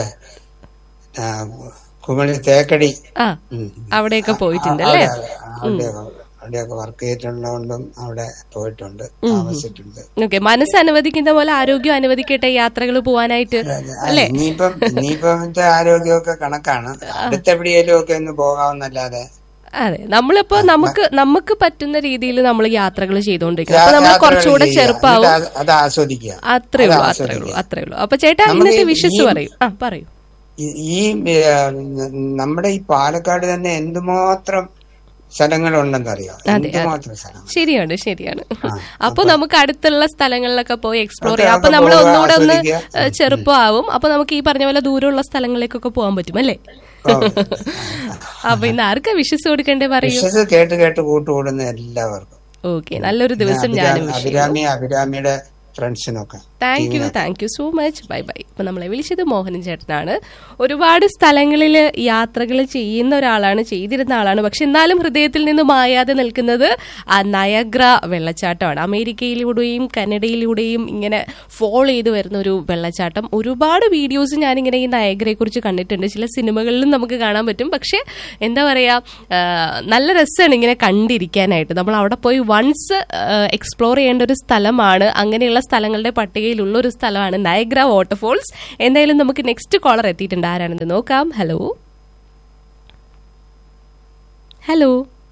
ആ, കുമളി തേക്കടി ആ ഉം. അവിടെയൊക്കെ പോയിട്ടുണ്ട് ആ, അല്ലേ അവിടെ- അവിടെ അവിടെയൊക്കെ വർക്ക് ചെയ്തിട്ടുള്ളതുകൊണ്ടും അവിടെ പോയിട്ടുണ്ട് താമസിച്ചിട്ടുണ്ട് ഓക്കെ മനസ്സ് അനുവദിക്കുന്ന പോലെ ആരോഗ്യം അനുവദിക്കട്ടെ യാത്രകൾ പോവാനായിട്ട് ആ, ഇനിയിപ്പം ഇനിയിപ്പത്തെ ആരോഗ്യമൊക്കെ കണക്കാണ് അടുത്തെവിടെയെങ്കിലും ഒക്കെ ഒന്ന് പോകാമെന്നല്ലാതെ അതെ നമ്മളിപ്പോ നമുക്ക് നമുക്ക് പറ്റുന്ന രീതിയിൽ നമ്മൾ യാത്രകൾ ചെയ്തുകൊണ്ടിരിക്കണം അപ്പൊ നമ്മൾ യാത്രകൾ കുറച്ചുകൂടെ ചെയ്യുക. ചെറുപ്പാവും എന്നിട്ട് അത് അത് ആസ്വദിക്കുക അത്രേ അത് ഉള്ളൂ അത്രേ ആസ്വദിക്കുക. ഉള്ളൂ അത്രേ ഉള്ളൂ അപ്പൊ ചേട്ടാ നമുക്ക് ഇന്നത്തെ വിശ്വസ് ഈ- പറയൂ ആ പറയൂ ഈ- ഈ ഏ, നമ്മുടെ ഈ പാലക്കാട് തന്നെ എന്തുമാത്രം സ്ഥലങ്ങളുണ്ടെന്ന് അറിയാം അതെ, എന്തുമാത്രം സ്ഥലങ്ങൾ ശരിയാണ് ശരിയാണ് ആ, അപ്പൊ നമുക്ക് അടുത്തുള്ള സ്ഥലങ്ങളിലൊക്കെ പോയി എക്സ്പ്ലോർ ഒക്കെ ചെയ്യാം അപ്പൊ ഒക്കെ നമ്മൾ പോവുക, ഒന്നുകൂടെ ഒന്ന് ആസ്വദിക്കുക. ഏഹ്, ചെറുപ്പമാവും അപ്പൊ നമുക്ക് ഈ പറഞ്ഞ പോലെ ദൂരമുള്ള സ്ഥലങ്ങളിലേക്കൊക്കെ പോകാൻ പറ്റും അല്ലേ ഓ. അപ്പൊ ഇന്ന് ആർക്കാ വിശ്വസ് കൊടുക്കണ്ടേ പറയൂ വിശ്വസ് കേട്ട് കേട്ട് കൂട്ടുകൂടുന്ന എല്ലാവർക്കും ഓക്കെ നല്ലൊരു ദിവസം പിന്നെ ഞാനും അഭിരാ- wish ചെയ്യുന്നു. അഭിരാമി അഭിരാമിയുടെ ഫ്രണ്ട്സിനൊക്കെ thank you thank you so much bye bye ഇപ്പൊ നമ്മളെ വിളിച്ചത് മോഹനൻ ചേട്ടനാണ് ഒരുപാട് സ്ഥലങ്ങളിൽ യാത്രകൾ ചെയ്യുന്ന ഒരാളാണ് ചെയ്തിരുന്ന ആളാണ് പക്ഷെ എന്നാലും ഹൃദയത്തിൽ നിന്ന് മായാതെ നിൽക്കുന്നത് ആ നയഗ്ര വെള്ളച്ചാട്ടമാണ് അമേരിക്കയിലൂടെയും കനഡയിലൂടെയും ഇങ്ങനെ ഫോളോ ചെയ്ത് വരുന്ന ഒരു വെള്ളച്ചാട്ടം ഒരുപാട് വീഡിയോസ് ഞാനിങ്ങനെ ഈ നയഗ്രയെ കുറിച്ച് കണ്ടിട്ടുണ്ട് ചില സിനിമകളിലും നമുക്ക് കാണാൻ പറ്റും പക്ഷെ എന്താ പറയാ ആ, നല്ല രസമാണ് ഇങ്ങനെ കണ്ടിരിക്കാനായിട്ട് നമ്മൾ അവിടെ പോയി വൺസ് എക്സ്പ്ലോർ ചെയ്യേണ്ട ഒരു സ്ഥലമാണ് അങ്ങനെയുള്ള സ്ഥലങ്ങളുടെ പട്ടികയിലുള്ള ഒരു സ്ഥലമാണ് നയഗ്ര വാട്ടർഫോൾസ് എന്തായാലും നമുക്ക് നെക്സ്റ്റ് കോളർ എത്തിയിട്ടുണ്ട് ആരാണെന്ന് നോക്കാം ഹലോ ഹലോ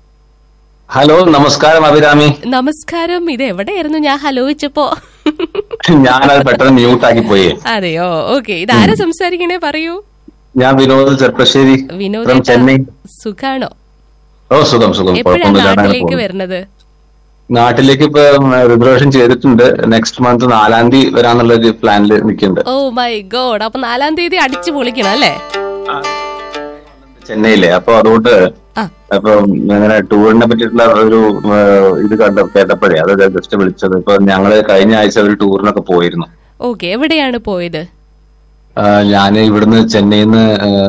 ഹലോ നമസ്കാരം അഭിരാമി നമസ്കാരം ഇത് എവിടെയായിരുന്നു ഞാൻ ഹലോ വെച്ചപ്പോ ഞാനത് പെട്ടെന്ന് മ്യൂട്ട് ആക്കി പോയി അതെയോ ഓക്കെ ഇത് ആരാ സംസാരിക്കണേ പറയൂ ഞാൻ വിനോദ് ചെർപ്പശ്ശേരി വിനോദ് ഫ്രം ചെന്നൈ സുഖാണോ ഓ സുഖം സുഖം എപ്പോഴാ കുഴപ്പമൊന്നുമില്ല അങ്ങനെ നാട്ടിലേക്ക് പോകുന്നു. വരുന്നത് നാട്ടിലേക്ക് ഇപ്പൊ റിസർവേഷൻ ചെയ്തിട്ടുണ്ട് നെക്സ്റ്റ് മന്ത് നാലാം തീയതി വരാന്നുള്ള ഒരു പ്ലാനിൽ നിൽക്കുന്നുണ്ട് ഓ മൈ ഗോഡ് അപ്പൊ നാലാം തീയതി അടിച്ചു പൊളിക്കണം അല്ലേ ചെന്നൈയിലെ അപ്പൊ അതുകൊണ്ട് ആ. അപ്പൊ ഇങ്ങനെ ടൂറിനെ പറ്റിയിട്ടുള്ള ഒരു ഏഹ്, ഇത് കണ്ട കേട്ടപ്പോഴേ അത് ജസ്റ്റ് വിളിച്ചത് ഇപ്പൊ ഞങ്ങള് കഴിഞ്ഞ ആഴ്ച ഒരു ടൂറിനൊക്കെ പോയിരുന്നു ഓക്കെ എവിടെയാണ് പോയത് ഞാൻ ഇവിടുന്ന് ചെന്നൈയിൽ നിന്ന്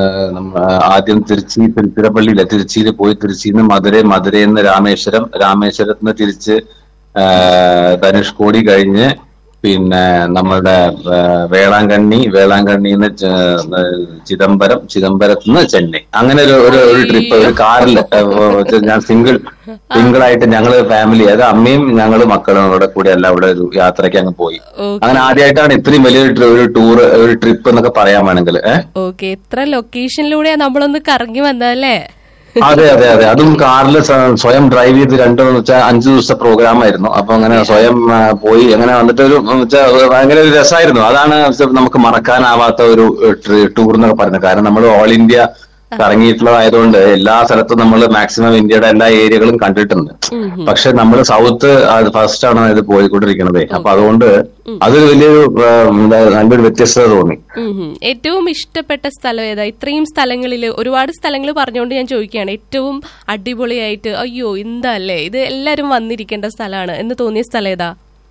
ആദ്യം തിരുച്ചി തിരുച്ചിറപ്പള്ളിയില്ല തിരുച്ചിയിൽ പോയി തിരുച്ചിയിൽ നിന്ന് മധുരൈ മധുരയിൽ നിന്ന് രാമേശ്വരം രാമേശ്വരത്ത് നിന്ന് തിരിച്ച് ആ, ധനുഷ്കോടി കഴിഞ്ഞ് പിന്നെ നമ്മളുടെ ആ, വേളാങ്കണ്ണി വേളാങ്കണ്ണിയിൽ നിന്ന് ച- ചിദംബരം ചിദംബരത്ത് നിന്ന് ചെന്നൈ അങ്ങനെ ഒരു ഒരു ഒരു ട്രിപ്പ് ഒരു കാറിൽ ഞാൻ സിംഗിൾ സിംഗിൾ ആയിട്ട് ഞങ്ങള് ഫാമിലി അതായത് അമ്മയും ഞങ്ങള് മക്കളും കൂടെ കൂടി എല്ലാം ഇവിടെ ഒരു യാത്രയ്ക്ക് അങ്ങ് പോയി ഓക്കെ അങ്ങനെ ആദ്യമായിട്ടാണ് ഇത്രയും വലിയൊരു ട്രി- ഒരു ടൂർ ഒരു ട്രിപ്പ് എന്നൊക്കെ പറയാൻ വേണമെങ്കിൽ ഏഹ് ഓക്കെ എത്ര ലൊക്കേഷനിലൂടെയാ നമ്മളൊന്ന് കറങ്ങി വന്നതല്ലേ അതെ അതെ അതെ അതും കാറിൽ സ്വയം ഡ്രൈവ് ചെയ്ത് രണ്ടു വെച്ചാൽ അഞ്ചു ദിവസത്തെ പ്രോഗ്രാം ആയിരുന്നു അപ്പൊ അങ്ങനെ സ്വയം ആ, പോയി അങ്ങനെ വന്നിട്ട് ഒരു വെച്ചാൽ ഭയങ്കര ഒരു രസമായിരുന്നു അതാണ് നമുക്ക് മറക്കാനാവാത്ത ഒരു ടൂർ എന്നൊക്കെ പറയുന്നത് കാരണം നമ്മൾ ഓൾ ഇന്ത്യ കറങ്ങിയിട്ടുള്ളതായതുകൊണ്ട് എല്ലാ സ്ഥലത്തും നമ്മൾ മാക്സിമം ഇന്ത്യയുടെ എല്ലാ ഏരിയകളും കണ്ടിട്ടുണ്ട് പക്ഷെ നമ്മൾ സൗത്ത് ഫസ്റ്റ് ആണ് ഇത് പോയിക്കൊണ്ടിരിക്കുന്നത് അപ്പൊ അതുകൊണ്ട് അതൊരു വലിയൊരു ആ, എന്താ, നല്ലൊരു വ്യത്യസ്തത തോന്നി ഉം ഹും. ഏറ്റവും ഇഷ്ടപ്പെട്ട സ്ഥലം ഏതാ ഇത്രയും സ്ഥലങ്ങളിൽ ഒരുപാട് സ്ഥലങ്ങൾ പറഞ്ഞുകൊണ്ട് ഞാൻ ചോദിക്കുകയാണ് ഏറ്റവും അടിപൊളിയായിട്ട് അയ്യോ എന്താ അല്ലേ ഇത് എല്ലാരും വന്നിരിക്കേണ്ട സ്ഥലമാണ് എന്ന് തോന്നിയ സ്ഥലം ഏതാ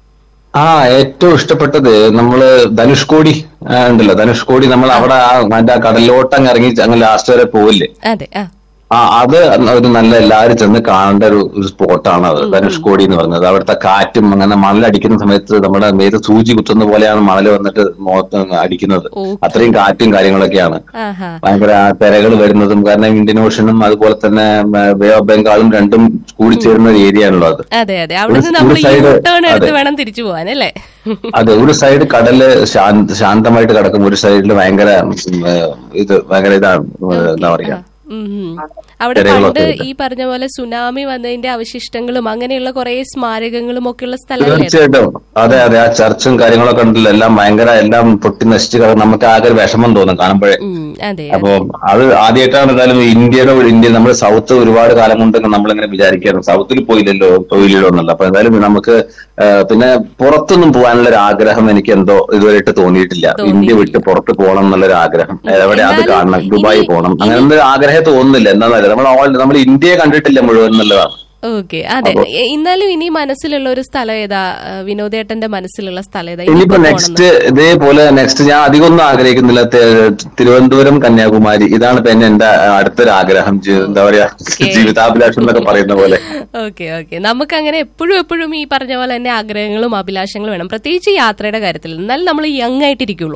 ആ ഏറ്റവും ഇഷ്ടപ്പെട്ടത് നമ്മള് ധനുഷ്കോടി ആ, ഉണ്ടല്ലോ ധനുഷ്കോടി നമ്മൾ അവിടെ ആ മറ്റേ ആ കടലിലോട്ടങ്ങ് ഇറങ്ങി അങ്ങ് ലാസ്റ്റ് വരെ പോവില്ലേ അതെ ആ ആ അത് ഒരു നല്ല എല്ലാവരും ചെന്ന് കാണേണ്ട ഒരു ഒരു സ്പോട്ടാണ് അത് ധനുഷ്കോടി എന്ന് പറയുന്നത് അവിടുത്തെ കാറ്റും അങ്ങനെ മണലടിക്കുന്ന സമയത്ത് നമ്മുടെ മേത്ത് സൂചി കുത്തുന്ന പോലെയാണ് മണൽ വന്നിട്ട് മുഖത്ത് അങ്ങ് അടിക്കുന്നത് ഓക്കേ. അത്രയും കാറ്റും കാര്യങ്ങളൊക്കെയാണ് ആഹാ ഭയങ്കര തിരകൾ വരുന്നതും കാരണം ഇന്ത്യൻ ഓഷനും അതുപോലെ തന്നെ ബേ ഓഫ് ബംഗാളും രണ്ടും കൂടി ചേരുന്ന ഒരു ഏരിയ ആണല്ലോ അത് അതെ അതെ അവിടുന്ന് ഒരു- നമ്മൾ ഒരു യൂ side- ടേൺ എടുത്ത് അതെ. വേണം തിരിച്ചു പോവാൻ അല്ലേ അതെ ഒരു സൈഡ് കടല് ശാന്ത ശാന്തമായിട്ട് കിടക്കും ഒരു സൈഡിൽ ഭയങ്കര ഉം, ഏഹ്, ഇത് ഭയങ്കര ഇതാണ് ഏഹ്, എന്താ പറയാ ഉം ഹും. അവിടെ തിരകളൊക്കെ പണ്ട് ഉണ്ട്. ഈ പറഞ്ഞ പോലെ സുനാമി വന്നതിന്റെ അവശിഷ്ടങ്ങളും അങ്ങനെയുള്ള കുറെ സ്മാരകങ്ങളും ഒക്കെ ഉള്ള സ്ഥലമല്ലേ അത്? തീർച്ചയായിട്ടും അതെ അതെ ആ ചർച്ചും കാര്യങ്ങളൊക്കെ ഉണ്ടല്ലോ എല്ലാം ഭയങ്കര എല്ലാം പൊട്ടി നശിച്ച് കിടക്കും നമുക്ക് ആകെ ഒരു വിഷമം തോന്നും കാണുമ്പോഴേ ഉം, അതെ അപ്പൊ അത് ആദ്യമായിട്ടാണ് എന്തായാലും ഇന്ത്യയുടെ ഒരു ഇന്ത്യ നമ്മുടെ സൗത്ത് ഒരുപാട് കാലം കൊണ്ട് നമ്മളിങ്ങനെ വിചാരിക്കായിരുന്നു സൗത്തിൽ പോയില്ലല്ലോ പോയില്ലല്ലോ എന്നല്ല അപ്പൊ എന്തായാലും നമുക്ക് ആ, പിന്നെ പുറത്തൊന്നും പോകാനുള്ള ഒരു ആഗ്രഹം എനിക്ക് എന്തോ ഇതുവരെയായിട്ട് തോന്നിയിട്ടില്ല ഇന്ത്യ വിട്ട് പുറത്ത് പോകണം എന്നുള്ളൊരു ആഗ്രഹം എവിടെ അത് എന്നാലും കാണണം ദുബായി ഇനി- പോകണം അങ്ങനെ ഒരു ആഗ്രഹം തോന്നുന്നില്ല എന്താണെന്നല്ല നമ്മൾ all- നമ്മൾ ഇന്ത്യയെ കണ്ടിട്ടില്ല മുഴുവൻ എന്നുള്ളതാണ് ഓക്കെ അതെ എ- എന്നാലും ഇനി മനസ്സിലുള്ള ഒരു സ്ഥലം ഏതാ ആ, വിനോദേട്ടന്റെ മനസ്സിലുള്ള സ്ഥലം ഏതാ ഇനിയിപ്പോ ഇനിയിപ്പോ നെക്സ്റ്റ് ഇതേപോലെ നെക്സ്റ്റ് ഞാൻ അധികം ഒന്നും ആഗ്രഹിക്കുന്നില്ല തെ- തിരുവനന്തപുരം കന്യാകുമാരി ഇതാണ് ഇപ്പൊ എന്നെ എന്റെ അടുത്തൊരു ആഗ്രഹം ജി- എന്താ പറയാ ജീവിതാഭിലാഷം എന്നൊക്കെ പറയുന്ന പോലെ ഓക്കെ ഓക്കെ നമുക്ക് അങ്ങനെ എപ്പോഴും എപ്പോഴും ഈ പറഞ്ഞ പോലെ തന്നെ ആഗ്രഹങ്ങളും അഭിലാഷങ്ങളും വേണം പ്രത്യേകിച്ച് യാത്രയുടെ കാര്യത്തിൽ എന്നാലും നമ്മൾ യങ് ആയിട്ടിരിക്കുള്ളൂ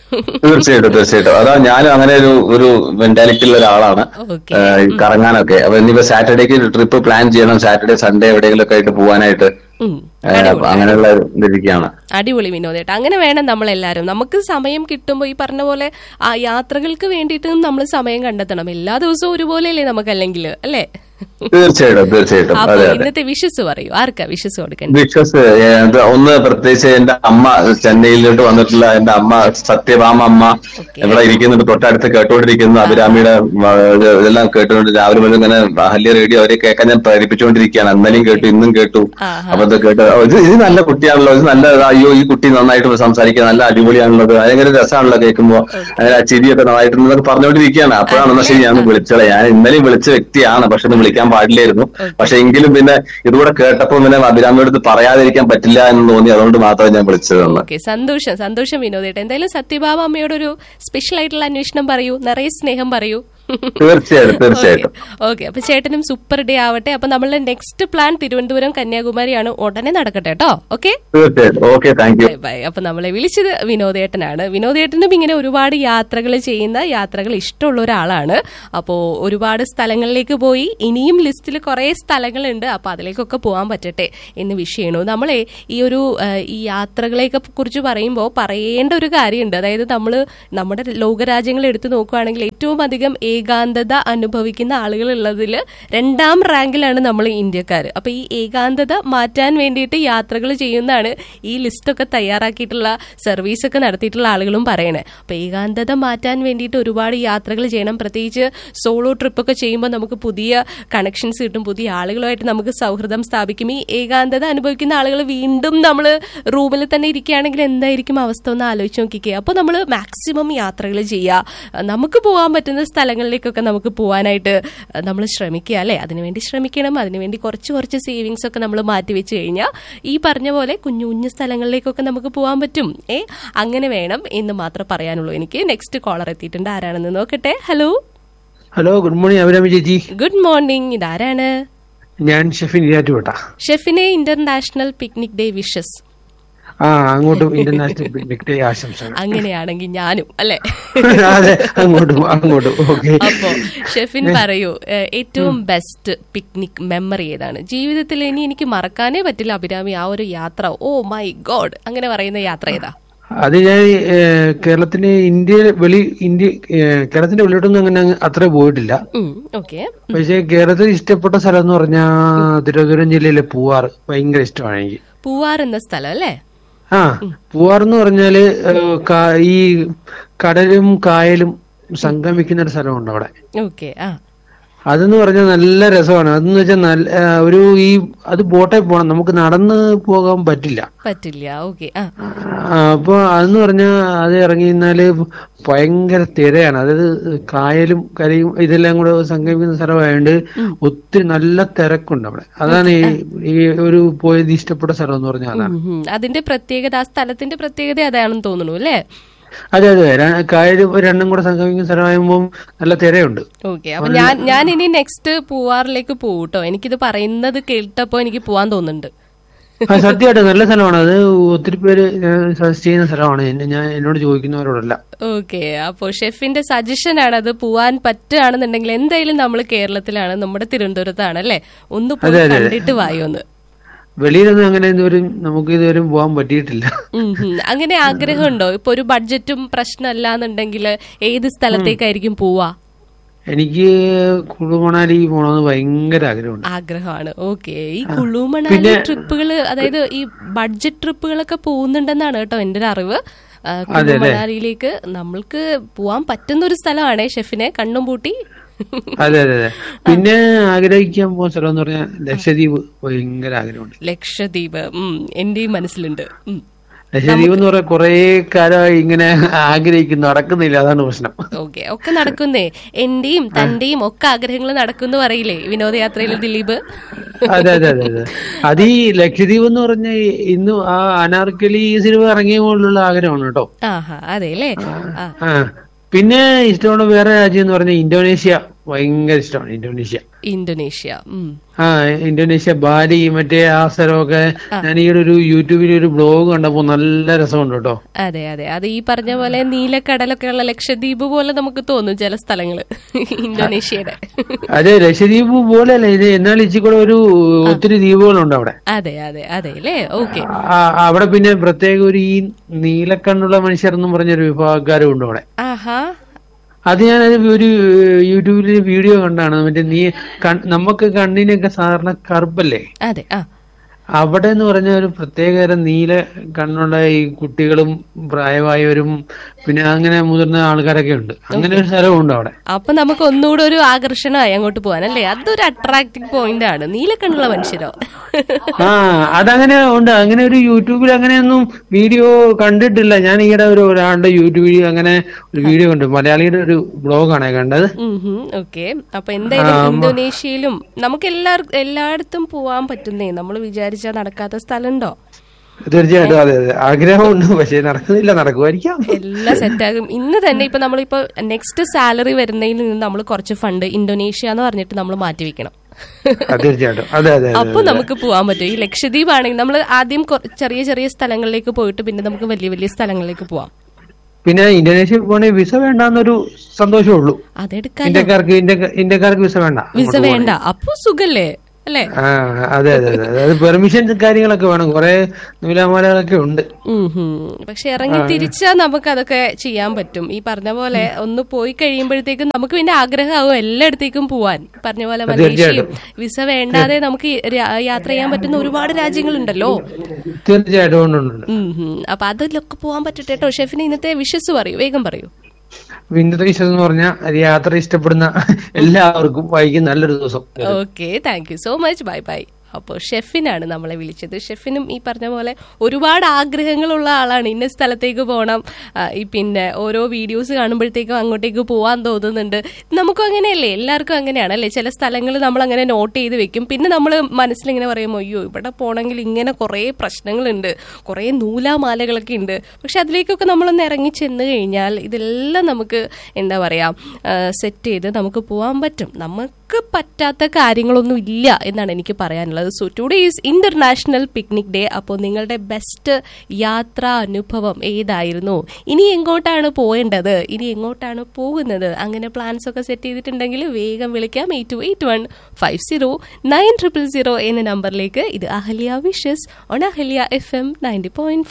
തീർച്ചയായിട്ടും തീർച്ചയായിട്ടും അതാ ഞാനും അങ്ങനെ ഒരു ഒരു മെന്റാലിറ്റി ഉള്ള ഒരാളാണ് ഓക്കെ ഏഹ് ഈ കറങ്ങാനൊക്കെ അപ്പൊ ഇനിയിപ്പോ സാറ്റർഡേക്ക് ട്രിപ്പ് പ്ലാൻ ചെയ്യണം സാറ്റർഡേ സൺഡേ എവിടെയെങ്കിലും ഒക്കെ ആയിട്ട് പോകാനായിട്ട് ഏഹ് അപ്പൊ അങ്ങനെയുള്ള ഇതിരിക്കുകയാണ് അടിപൊളി വിനോദേട്ട അങ്ങനെ വേണം നമ്മളെല്ലാരും നമുക്ക് സമയം കിട്ടുമ്പോൾ ഈ പറഞ്ഞ പോലെ ആ യാത്രകൾക്ക് വേണ്ടിയിട്ടും നമ്മൾ സമയം കണ്ടെത്തണം എല്ലാ ദിവസവും ഒരുപോലെയല്ലേ നമുക്ക് അല്ലെങ്കിൽ അല്ലേ തീർച്ചയായിട്ടും തീർച്ചയായിട്ടും അപ്പൊ അതെ അതെ ഇന്നത്തെ വിഷസ് പറയൂ ആർക്കാ വിഷസ് കൊടുക്കണ്ടേ വിശ്വസ് ഏഹ് ഒന്ന് പ്രത്യേകിച്ച് എന്റെ അമ്മ ചെന്നൈയിലോട്ട് വന്നിട്ടുള്ള എന്റെ അമ്മ സത്യഭാമ അമ്മ ഇവിടെ ഇരിക്കുന്നുണ്ട് തൊട്ടടുത്ത് കേട്ടുകൊണ്ടിരിക്കുന്നു അഭിരാമിയുടെ വ- ഇത് ഇതെല്ലാം കേട്ടുകൊണ്ട് രാവിലെ മുതൽ ഇങ്ങനെ ഹല്യ റേഡിയോ അവരെ കേൾക്കാൻ ഞാൻ പ്രേരിപ്പിച്ചുകൊണ്ടിരിക്കുകയാണ് ഇന്നലെയും കേട്ടു ഇന്നും കേട്ടു അപ്പൊ ഇത് കേട്ട് ഓ, ഇത് ഇത് നല്ല കുട്ടിയാണല്ലോ ഇത് നല്ല അയ്യോ ഈ കുട്ടി നന്നായിട്ട് സംസാരിക്കുക നല്ല അടിപൊളിയാണല്ലോ ഇത് ഭയങ്കര രസമാണല്ലോ കേൾക്കുമ്പോ അങ്ങനെ ആ ചിരിയൊക്കെ നന്നായിട്ട് എന്നൊക്കെ പറഞ്ഞുകൊണ്ടിരിക്കുകയാണ് അപ്പോഴാണ് എന്നാ ശരി ഞാൻ വിളിച്ചത് ഞാൻ ഇന്നലെയും വിളിച്ച വ്യക്തിയാണ് പക്ഷെ ഒന്ന് വിളിക്കാൻ പാടില്ലായിരുന്നു പക്ഷെ എങ്കിലും പിന്നെ ഇതുകൂടെ കേട്ടപ്പോൾ പിന്നെ അഭിരാമിയുടെ അടുത്ത് പറയാതിരിക്കാൻ പറ്റില്ല എന്ന് തോന്നി അതുകൊണ്ട് മാത്രമേ ഞാൻ വിളിച്ചതെന്ന് ഓക്കെ സന്തോഷം സന്തോഷം വിനോദേട്ട എന്തായാലും സത്യഭാമ അമ്മയോടൊരു സ്പെഷ്യൽ ആയിട്ടുള്ള അന്വേഷണം പറയൂ നിറയെ സ്നേഹം പറയൂ തീർച്ചയായിട്ടും തീർച്ചയായിട്ടും ഓക്കെ അപ്പൊ ചേട്ടനും സൂപ്പർ ഡേ ആവട്ടെ അപ്പൊ നമ്മളുടെ നെക്സ്റ്റ് പ്ലാൻ തിരുവനന്തപുരം കന്യാകുമാരിയാണ് ഉടനെ നടക്കട്ടെ കേട്ടോ ഓക്കെ തീർച്ചയായിട്ടും okay thank you bye bye അപ്പൊ നമ്മളെ വിളിച്ചത് വിനോദേട്ടനാണ് വിനോദേട്ടനും ഇങ്ങനെ ഒരുപാട് യാത്രകൾ ചെയ്യുന്ന യാത്രകൾ ഇഷ്ടമുള്ള ഒരാളാണ് അപ്പോ ഒരുപാട് സ്ഥലങ്ങളിലേക്ക് പോയി ഇനിയും ലിസ്റ്റിൽ കുറെ സ്ഥലങ്ങളുണ്ട് അപ്പൊ അതിലേക്കൊക്കെ പോകാൻ പറ്റട്ടെ എന്ന് വിഷയണു നമ്മളെ ഈ ഒരു ആ, ഈ യാത്രകളെയൊക്കെ കുറിച്ച് പറയുമ്പോൾ പറയേണ്ട ഒരു കാര്യമുണ്ട് അതായത് നമ്മൾ നമ്മുടെ ലോകരാജ്യങ്ങൾ എടുത്തു നോക്കുകയാണെങ്കിൽ ഏറ്റവും അധികം ഏകാന്തത അനുഭവിക്കുന്ന ആളുകൾ ഉള്ളതിൽ രണ്ടാം റാങ്കിലാണ് നമ്മൾ ഇന്ത്യക്കാർ അപ്പൊ ഈ ഏകാന്തത മാറ്റാൻ വേണ്ടിയിട്ട് യാത്രകൾ ചെയ്യുന്നതാണ് ഈ ലിസ്റ്റൊക്കെ തയ്യാറാക്കിയിട്ടുള്ള സർവീസ് ഒക്കെ നടത്തിയിട്ടുള്ള ആളുകളും പറയണേ അപ്പൊ ഏകാന്തത മാറ്റാൻ വേണ്ടിയിട്ട് ഒരുപാട് യാത്രകൾ ചെയ്യണം പ്രത്യേകിച്ച് സോളോ ട്രിപ്പൊക്കെ ചെയ്യുമ്പോൾ നമുക്ക് പുതിയ കണക്ഷൻസ് കിട്ടും പുതിയ ആളുകളുമായിട്ട് നമുക്ക് സൗഹൃദം സ്ഥാപിക്കും ഈ ഏകാന്തത അനുഭവിക്കുന്ന ആളുകൾ വീണ്ടും നമ്മൾ റൂമിൽ തന്നെ ഇരിക്കുകയാണെങ്കിൽ എന്തായിരിക്കും അവസ്ഥ ഒന്ന് ആലോചിച്ച് നോക്കിക്കേ അപ്പോൾ നമ്മൾ മാക്സിമം യാത്രകൾ ചെയ്യുക നമുക്ക് പോകാൻ പറ്റുന്ന സ്ഥലങ്ങളിലേക്കൊക്കെ നമുക്ക് പോകാനായിട്ട് നമ്മൾ ശ്രമിക്കുക അല്ലേ അതിനുവേണ്ടി ശ്രമിക്കണം അതിനുവേണ്ടി കുറച്ച് കുറച്ച് സേവിങ്സ് ഒക്കെ നമ്മൾ മാറ്റി വെച്ച് കഴിഞ്ഞാൽ ഈ പറഞ്ഞ പോലെ കുഞ്ഞു കുഞ്ഞു സ്ഥലങ്ങളിലേക്കൊക്കെ നമുക്ക് പോകാൻ പറ്റും ഏ അങ്ങനെ വേണം എന്ന് മാത്രം പറയാനുള്ളൂ എനിക്ക് നെക്സ്റ്റ് കോളർ എത്തിയിട്ടുണ്ട് ആരാണെന്ന് നോക്കട്ടെ hello hello good morning Abhirami ചേച്ചി ഗുഡ് മോർണിംഗ് ഇതാരാണ് ഞാൻ ഷെഫിൻ ഇരാറ്റുപേട്ട ഷെഫിനെ ഇന്റർനാഷണൽ പിക്നിക് ഡേ വിഷസ് ആ അങ്ങോട്ടും ഇന്റർനാഷണൽ പിക്നിക് ഡേ ആശംസകൾ അങ്ങനെയാണെങ്കിൽ ഞാനും അല്ലെ അതെ അങ്ങോട്ടും അങ്ങോട്ടും ഓക്കെ അപ്പോ ഷെഫിൻ പറയൂ ഏഹ്, ഏറ്റവും ബെസ്റ്റ് പിക്നിക് മെമ്മറി ഏതാണ് ജീവിതത്തിൽ ഇനി എനിക്ക് മറക്കാനേ പറ്റില്ല അഭിരാമി ആ ഒരു യാത്ര ഓ മൈ ഗോഡ് അങ്ങനെ പറയുന്ന യാത്ര ഏതാ അത് ഞാൻ ഏഹ്, കേരളത്തിന്റെ ഇന്ത്യ വെളി ഇന്ത്യ ഏഹ്, കേരളത്തിന്റെ വെളിയോട്ടൊന്നും അങ്ങനെ അങ്ങ് അത്ര പോയിട്ടില്ല ഓക്കെ പക്ഷേ കേരളത്തിൽ ഇഷ്ടപ്പെട്ട സ്ഥലം എന്ന് പറഞ്ഞാൽ തിരുവനന്തപുരം ജില്ലയിലെ പൂവാറ് ഭയങ്കര ഇഷ്ടമാണ് എനിക്ക് പൂവാർ എന്ന സ്ഥലം അല്ലേ ആ പൂവാർ എന്ന് പറഞ്ഞാല് ഏഹ്, കാ- ഈ കടലും കായലും സംഗമിക്കുന്ന ഒരു സ്ഥലമുണ്ട് അവിടെ ഓക്കെ ആ അതെന്ന് പറഞ്ഞാൽ നല്ല രസമാണ് അതെന്ന് വെച്ചാൽ നല്ല ആ, ഒരു ഈ അത് ബോട്ടിൽ പോകണം നമുക്ക് നടന്ന് പോകാൻ പറ്റില്ല പറ്റില്ല ഓക്കെ ആ ആ, അപ്പൊ അതെന്ന് പറഞ്ഞാൽ അത് ഇറങ്ങി നിന്നാല് ഭയങ്കര തിരയാണ് അതായത് കായലും കരയും ഇതെല്ലാം കൂടെ സംഗമിക്കുന്ന സ്ഥലമായതുകൊണ്ട് ഒത്തിരി നല്ല തിരക്കുണ്ട് അവിടെ അതാണ് ഈ ഈ ഒരു പോയത് ഇഷ്ടപ്പെട്ട സ്ഥലം എന്ന് പറഞ്ഞാൽ അതാണ് ഉം, ഉം. അതിന്റെ പ്രത്യേകത ആ സ്ഥലത്തിന്റെ പ്രത്യേകത അതാണെന്ന് തോന്നുന്നു അല്ലേ അതെ അതെ ര- കായലും രണ്ടും കൂടെ സംഗമിക്കുന്ന സ്ഥലമാകുമ്പോൾ നല്ല തിരയുണ്ട് ഓക്കെ അപ്പൊ ഞാൻ ഞാൻ ഇനി നെക്സ്റ്റ് പൂവാറിലേക്ക് പോകൂട്ടോ എനിക്കിത് പറയുന്നത് കേട്ടപ്പോ എനിക്ക് പോവാൻ തോന്നുന്നുണ്ട് ആ സത്യമായിട്ട് നല്ല സ്ഥലമാണ് അത് ഒത്തിരി പേര് സജസ്റ്റ് ചെയ്യുന്ന സ്ഥലമാണ് എന്നെ ഞാൻ എന്നോട് ചോദിക്കുന്നവരോടല്ല ഓക്കെ അപ്പോ ഷെഫിന്റെ സജഷൻ ആണ് അത് പോവാൻ പറ്റുകയാണെന്നുണ്ടെങ്കിൽ എന്തായാലും നമ്മൾ കേരളത്തിലാണ് നമ്മുടെ തിരുവനന്തപുരത്താണ് അല്ലേ ഒന്ന് പോയി അതെ, അതെ, അതെ. കണ്ടിട്ട് വായോന്ന് വെളിയിലൊന്നും അങ്ങനെ ഇതുവരും നമുക്ക് ഇതുവരും പോകാൻ പറ്റിയിട്ടില്ല ഉം ഉം. അങ്ങനെ ആഗ്രഹമുണ്ടോ ഇപ്പൊ ഒരു ബഡ്ജറ്റും പ്രശ്നമല്ല എന്നുണ്ടെങ്കിൽ ഏത് സ്ഥലത്തേക്കായിരിക്കും പോവാ എനിക്ക് കുളുമണാലി പോകണമെന്ന് ഭയങ്കര ആഗ്രഹമുണ്ട് ആഗ്രഹമാണ് ഓക്കെ ഈ കുളു മണാലി ട്രിപ്പുകൾ അതായത് ഈ ബഡ്ജറ്റ് ട്രിപ്പുകളൊക്കെ പോകുന്നുണ്ടെന്നാണ് കേട്ടോ എന്റെ ഒരു അറിവ് ആ, കുളു അതെ, അതെ. മണാലിയിലേക്ക് നമ്മൾക്ക് പോവാൻ പറ്റുന്ന ഒരു സ്ഥലമാണ് ഷെഫിനെ കണ്ണും പൂട്ടി അതെ അതെ അതെ പിന്നെ ആഗ്രഹിക്കാൻ പോകുന്ന സ്ഥലം എന്ന് പറഞ്ഞാൽ ലക്ഷദ്വീപ് ഭയങ്കര ആഗ്രഹമുണ്ട് ലക്ഷദ്വീപ് ഉം എന്റെയും മനസ്സിലുണ്ട് ഉം ലക്ഷദ്വീപ് എന്ന് പറയാൻ കുറെ കാലമായി ഇങ്ങനെ ആഗ്രഹിക്കുന്നു നടക്കുന്നില്ല അതാണ് പ്രശ്നം ഓക്കെ ഒക്കെ നടക്കുന്നേ എന്റെയും തന്റെയും ഒക്കെ ആഗ്രഹങ്ങൾ നടക്കുന്നു പറയില്ലേ വിനോദയാത്രയിൽ ദിലീപ് അതെ അതെ അതെ അതെ അത് ഈ ലക്ഷദ്വീപ് എന്ന് പറഞ്ഞ ഇന്ന് ആ അനാർക്കലി സിനിമ ഇറങ്ങിയ പോലുള്ള ആഗ്രഹമാണ് കേട്ടോ ആഹാ അതെ അല്ലേ ആ ആ പിന്നെ ഇഷ്ടമുള്ള വേറെ രാജ്യം എന്ന് പറഞ്ഞാൽ ഇന്തോനേഷ്യ ഭയങ്കര ഇഷ്ടമാണ് ഇന്തോനേഷ്യ ഇന്തോനേഷ്യ ഉം. ആ ഇന്തോനേഷ്യ ബാലി മറ്റേ ആ സ്ഥലമൊക്കെ ഞാൻ ഈയിടെ ഒരു യൂട്യൂബിൽ ഒരു ബ്ലോഗ് കണ്ടപ്പോ നല്ല രസമുണ്ട് കേട്ടോ അതെ അതെ അത് ഈ പറഞ്ഞ പോലെ നീലക്കടലൊക്കെ ഉള്ള ലക്ഷദ്വീപ് പോലെ നമുക്ക് തോന്നും ചില സ്ഥലങ്ങള് ഇന്തോനേഷ്യയുടെ അതെ ലക്ഷദ്വീപ് പോലെയല്ല ഇത് എന്നാൽ ഇച്ചി കൂടെ ഒരു ഒത്തിരി ദ്വീപുകളുണ്ട് അവിടെ അതെ അതെ അതെ അല്ലേ ഓക്കെ ആ, അവിടെ പിന്നെ പ്രത്യേക ഒരു ഈ നീലക്കണ്ണുള്ള മനുഷ്യർ എന്നും പറഞ്ഞൊരു വിഭാഗക്കാരും ഉണ്ട് അവിടെ ആഹാ അത് ഞാൻ ഒരു യൂട്യൂബിൽ വീഡിയോ കണ്ടാണ് മറ്റേ നീ കൺ- നമുക്ക് കണ്ണിനൊക്കെ സാധാരണ കറുപ്പല്ലേ അതെ ആ അവിടെ എന്ന് പറഞ്ഞ ഒരു പ്രത്യേകതരം നീല കണ്ണുള്ള ഈ കുട്ടികളും പ്രായമായവരും പിന്നെ അങ്ങനെ മുതിർന്ന ആൾക്കാരൊക്കെ ഉണ്ട് അങ്ങനെ ഒരു സ്ഥലവും ഉണ്ട് അവിടെ അപ്പൊ നമുക്ക് ഒന്നുകൂടെ ഒരു ആകർഷണമായി അങ്ങോട്ട് പോകാൻ അല്ലേ അതൊരു അട്രാക്റ്റീവ് പോയിന്റ് ആണ് നീലക്കണ്ണുള്ള മനുഷ്യരോ ആ അതങ്ങനെ ഉണ്ട് അങ്ങനെ ഒരു യൂട്യൂബിൽ അങ്ങനെയൊന്നും വീഡിയോ കണ്ടിട്ടില്ല ഞാൻ ഈയിടെ ഒരു ഒരാളുടെ യൂട്യൂബിൽ അങ്ങനെ ഒരു വീഡിയോ കണ്ടു മലയാളിയുടെ ഒരു ബ്ലോഗാണ് കണ്ടത് ഓക്കെ അപ്പൊ എന്തായാലും ആ, മ- ഇന്തോനേഷ്യയിലും നമുക്ക് എല്ലാവർക്കും എല്ലായിടത്തും പോവാൻ പറ്റുന്നേ നമ്മൾ വിചാരിച്ചാൽ നടക്കാത്ത സ്ഥലമുണ്ടോ തീർച്ചയായിട്ടും അതെ അതെ ആഗ്രഹമുണ്ട് പക്ഷെ നടക്കുന്നില്ല നടക്കുമായിരിക്കാം എല്ലാം സെറ്റാകും ഇന്ന് തന്നെ ഇപ്പൊ നമ്മളിപ്പോ നെക്സ്റ്റ് സാലറി വരുന്നതിൽ നിന്ന് നമ്മൾ കുറച്ച് ഫണ്ട് ഇന്തോനേഷ്യ എന്ന് പറഞ്ഞിട്ട് നമ്മൾ മാറ്റിവെക്കണം ആ, തീർച്ചയായിട്ടും അതെ അതെ അതെ, അപ്പൊ അതെ നമുക്ക് പോകാൻ പറ്റും ഈ ലക്ഷദ്വീപ് ആണെങ്കിൽ നമ്മൾ ആദ്യം കൊ- ചെറിയ ചെറിയ സ്ഥലങ്ങളിലേക്ക് പോയിട്ട് പിന്നെ നമുക്ക് വലിയ വലിയ സ്ഥലങ്ങളിലേക്ക് പോവാം പിന്നെ ഇന്തോനേഷ്യ പോകണേ വിസ വേണ്ടെന്നൊരു സന്തോഷമേ ഉള്ളൂ അതെടുക്കാൻ ഇന്ത്യക്കാർക്ക് ഇന്ത്യ- ഇന്ത്യക്കാർക്ക് വിസ വേണ്ട വിസ അങ്ങോട്ട് വേണ്ട അപ്പൊ സുഖല്ലേ അല്ലേ ആ അതെ അതെ അതെ അതായത് പെർമിഷൻ കാര്യങ്ങളൊക്കെ വേണം കുറെ നൂലാമാലകളൊക്കെ ഉണ്ട് ഉം ഹും. പക്ഷെ ഇറങ്ങി ആ. തിരിച്ചാൽ നമുക്ക് അതൊക്കെ ചെയ്യാൻ പറ്റും ഈ പറഞ്ഞ പോലെ ഒന്ന് പോയി കഴിയുമ്പോഴത്തേക്കും നമുക്ക് പിന്നെ ആഗ്രഹമാകും എല്ലായിടത്തേക്കും പോവാൻ പറഞ്ഞ പോലെ അത് മലേഷ്യയും തീർച്ചയായിട്ടും. വിസ വേണ്ടാതെ നമുക്ക് രാ- യാത്ര ചെയ്യാൻ പറ്റുന്ന ഒരുപാട് രാജ്യങ്ങളുണ്ടല്ലോ തീർച്ചയായിട്ടും ഉണ്ട് ഉണ്ട്, ഉണ്ട് ഉം ഹും. അപ്പൊ അതിലൊക്കെ പോവാൻ പറ്റട്ടെ കേട്ടോ ഷെഫിന് ഇന്നത്തെ വിഷസ് പറയൂ വേഗം പറയൂ ഇന്നത്തെ വിശ്വാസം എന്ന് പറഞ്ഞാൽ യാത്ര ഇഷ്ടപ്പെടുന്ന എല്ലാവർക്കും വൈകി നല്ലൊരു ദിവസം okay thank you so much bye bye അപ്പോൾ ഷെഫിനാണ് നമ്മളെ വിളിച്ചത് ഷെഫിനും ഈ പറഞ്ഞ പോലെ ഒരുപാട് ആഗ്രഹങ്ങളുള്ള ആളാണ് ഇന്ന സ്ഥലത്തേക്ക് പോകണം ആ, ഈ പിന്നെ ഓരോ വീഡിയോസ് കാണുമ്പോഴത്തേക്കും അങ്ങോട്ടേക്ക് പോകാൻ തോന്നുന്നുണ്ട് നമുക്കും അങ്ങനെയല്ലേ എല്ലാവർക്കും അങ്ങനെയാണ് അല്ലേ ചില സ്ഥലങ്ങൾ നമ്മൾ അങ്ങനെ നോട്ട് ചെയ്ത് വെക്കും പിന്നെ നമ്മൾ മനസ്സിലിങ്ങനെ പറയുമ്പോൾ അയ്യോ ഇവിടെ പോകണമെങ്കിൽ ഇങ്ങനെ കുറേ പ്രശ്നങ്ങളുണ്ട് കുറേ നൂലാമാലകളൊക്കെ ഉണ്ട് പക്ഷെ അതിലേക്കൊക്കെ നമ്മളൊന്ന് ഇറങ്ങി ചെന്ന് കഴിഞ്ഞാൽ ഇതെല്ലാം നമുക്ക് എന്താ പറയുക സെറ്റ് ചെയ്ത് നമുക്ക് പോകാൻ പറ്റും നമുക്ക് പറ്റാത്ത കാര്യങ്ങളൊന്നും ഇല്ല എന്നാണ് എനിക്ക് പറയാനുള്ളത് so today is international picnic day അപ്പോൾ നിങ്ങളുടെ ബെസ്റ്റ് യാത്രാ അനുഭവം ഏതായിരുന്നു ഇനി എങ്ങോട്ടാണ് പോകേണ്ടത് ഇനി എങ്ങോട്ടാണ് പോകുന്നത് അങ്ങനെ പ്ലാൻസ് ഒക്കെ സെറ്റ് ചെയ്തിട്ടുണ്ടെങ്കിൽ വേഗം വിളിക്കാം eight two eight one five zero nine triple zero എന്ന നമ്പറിലേക്ക് ഇത് Ahalya wishes on Ahalya F M ninety point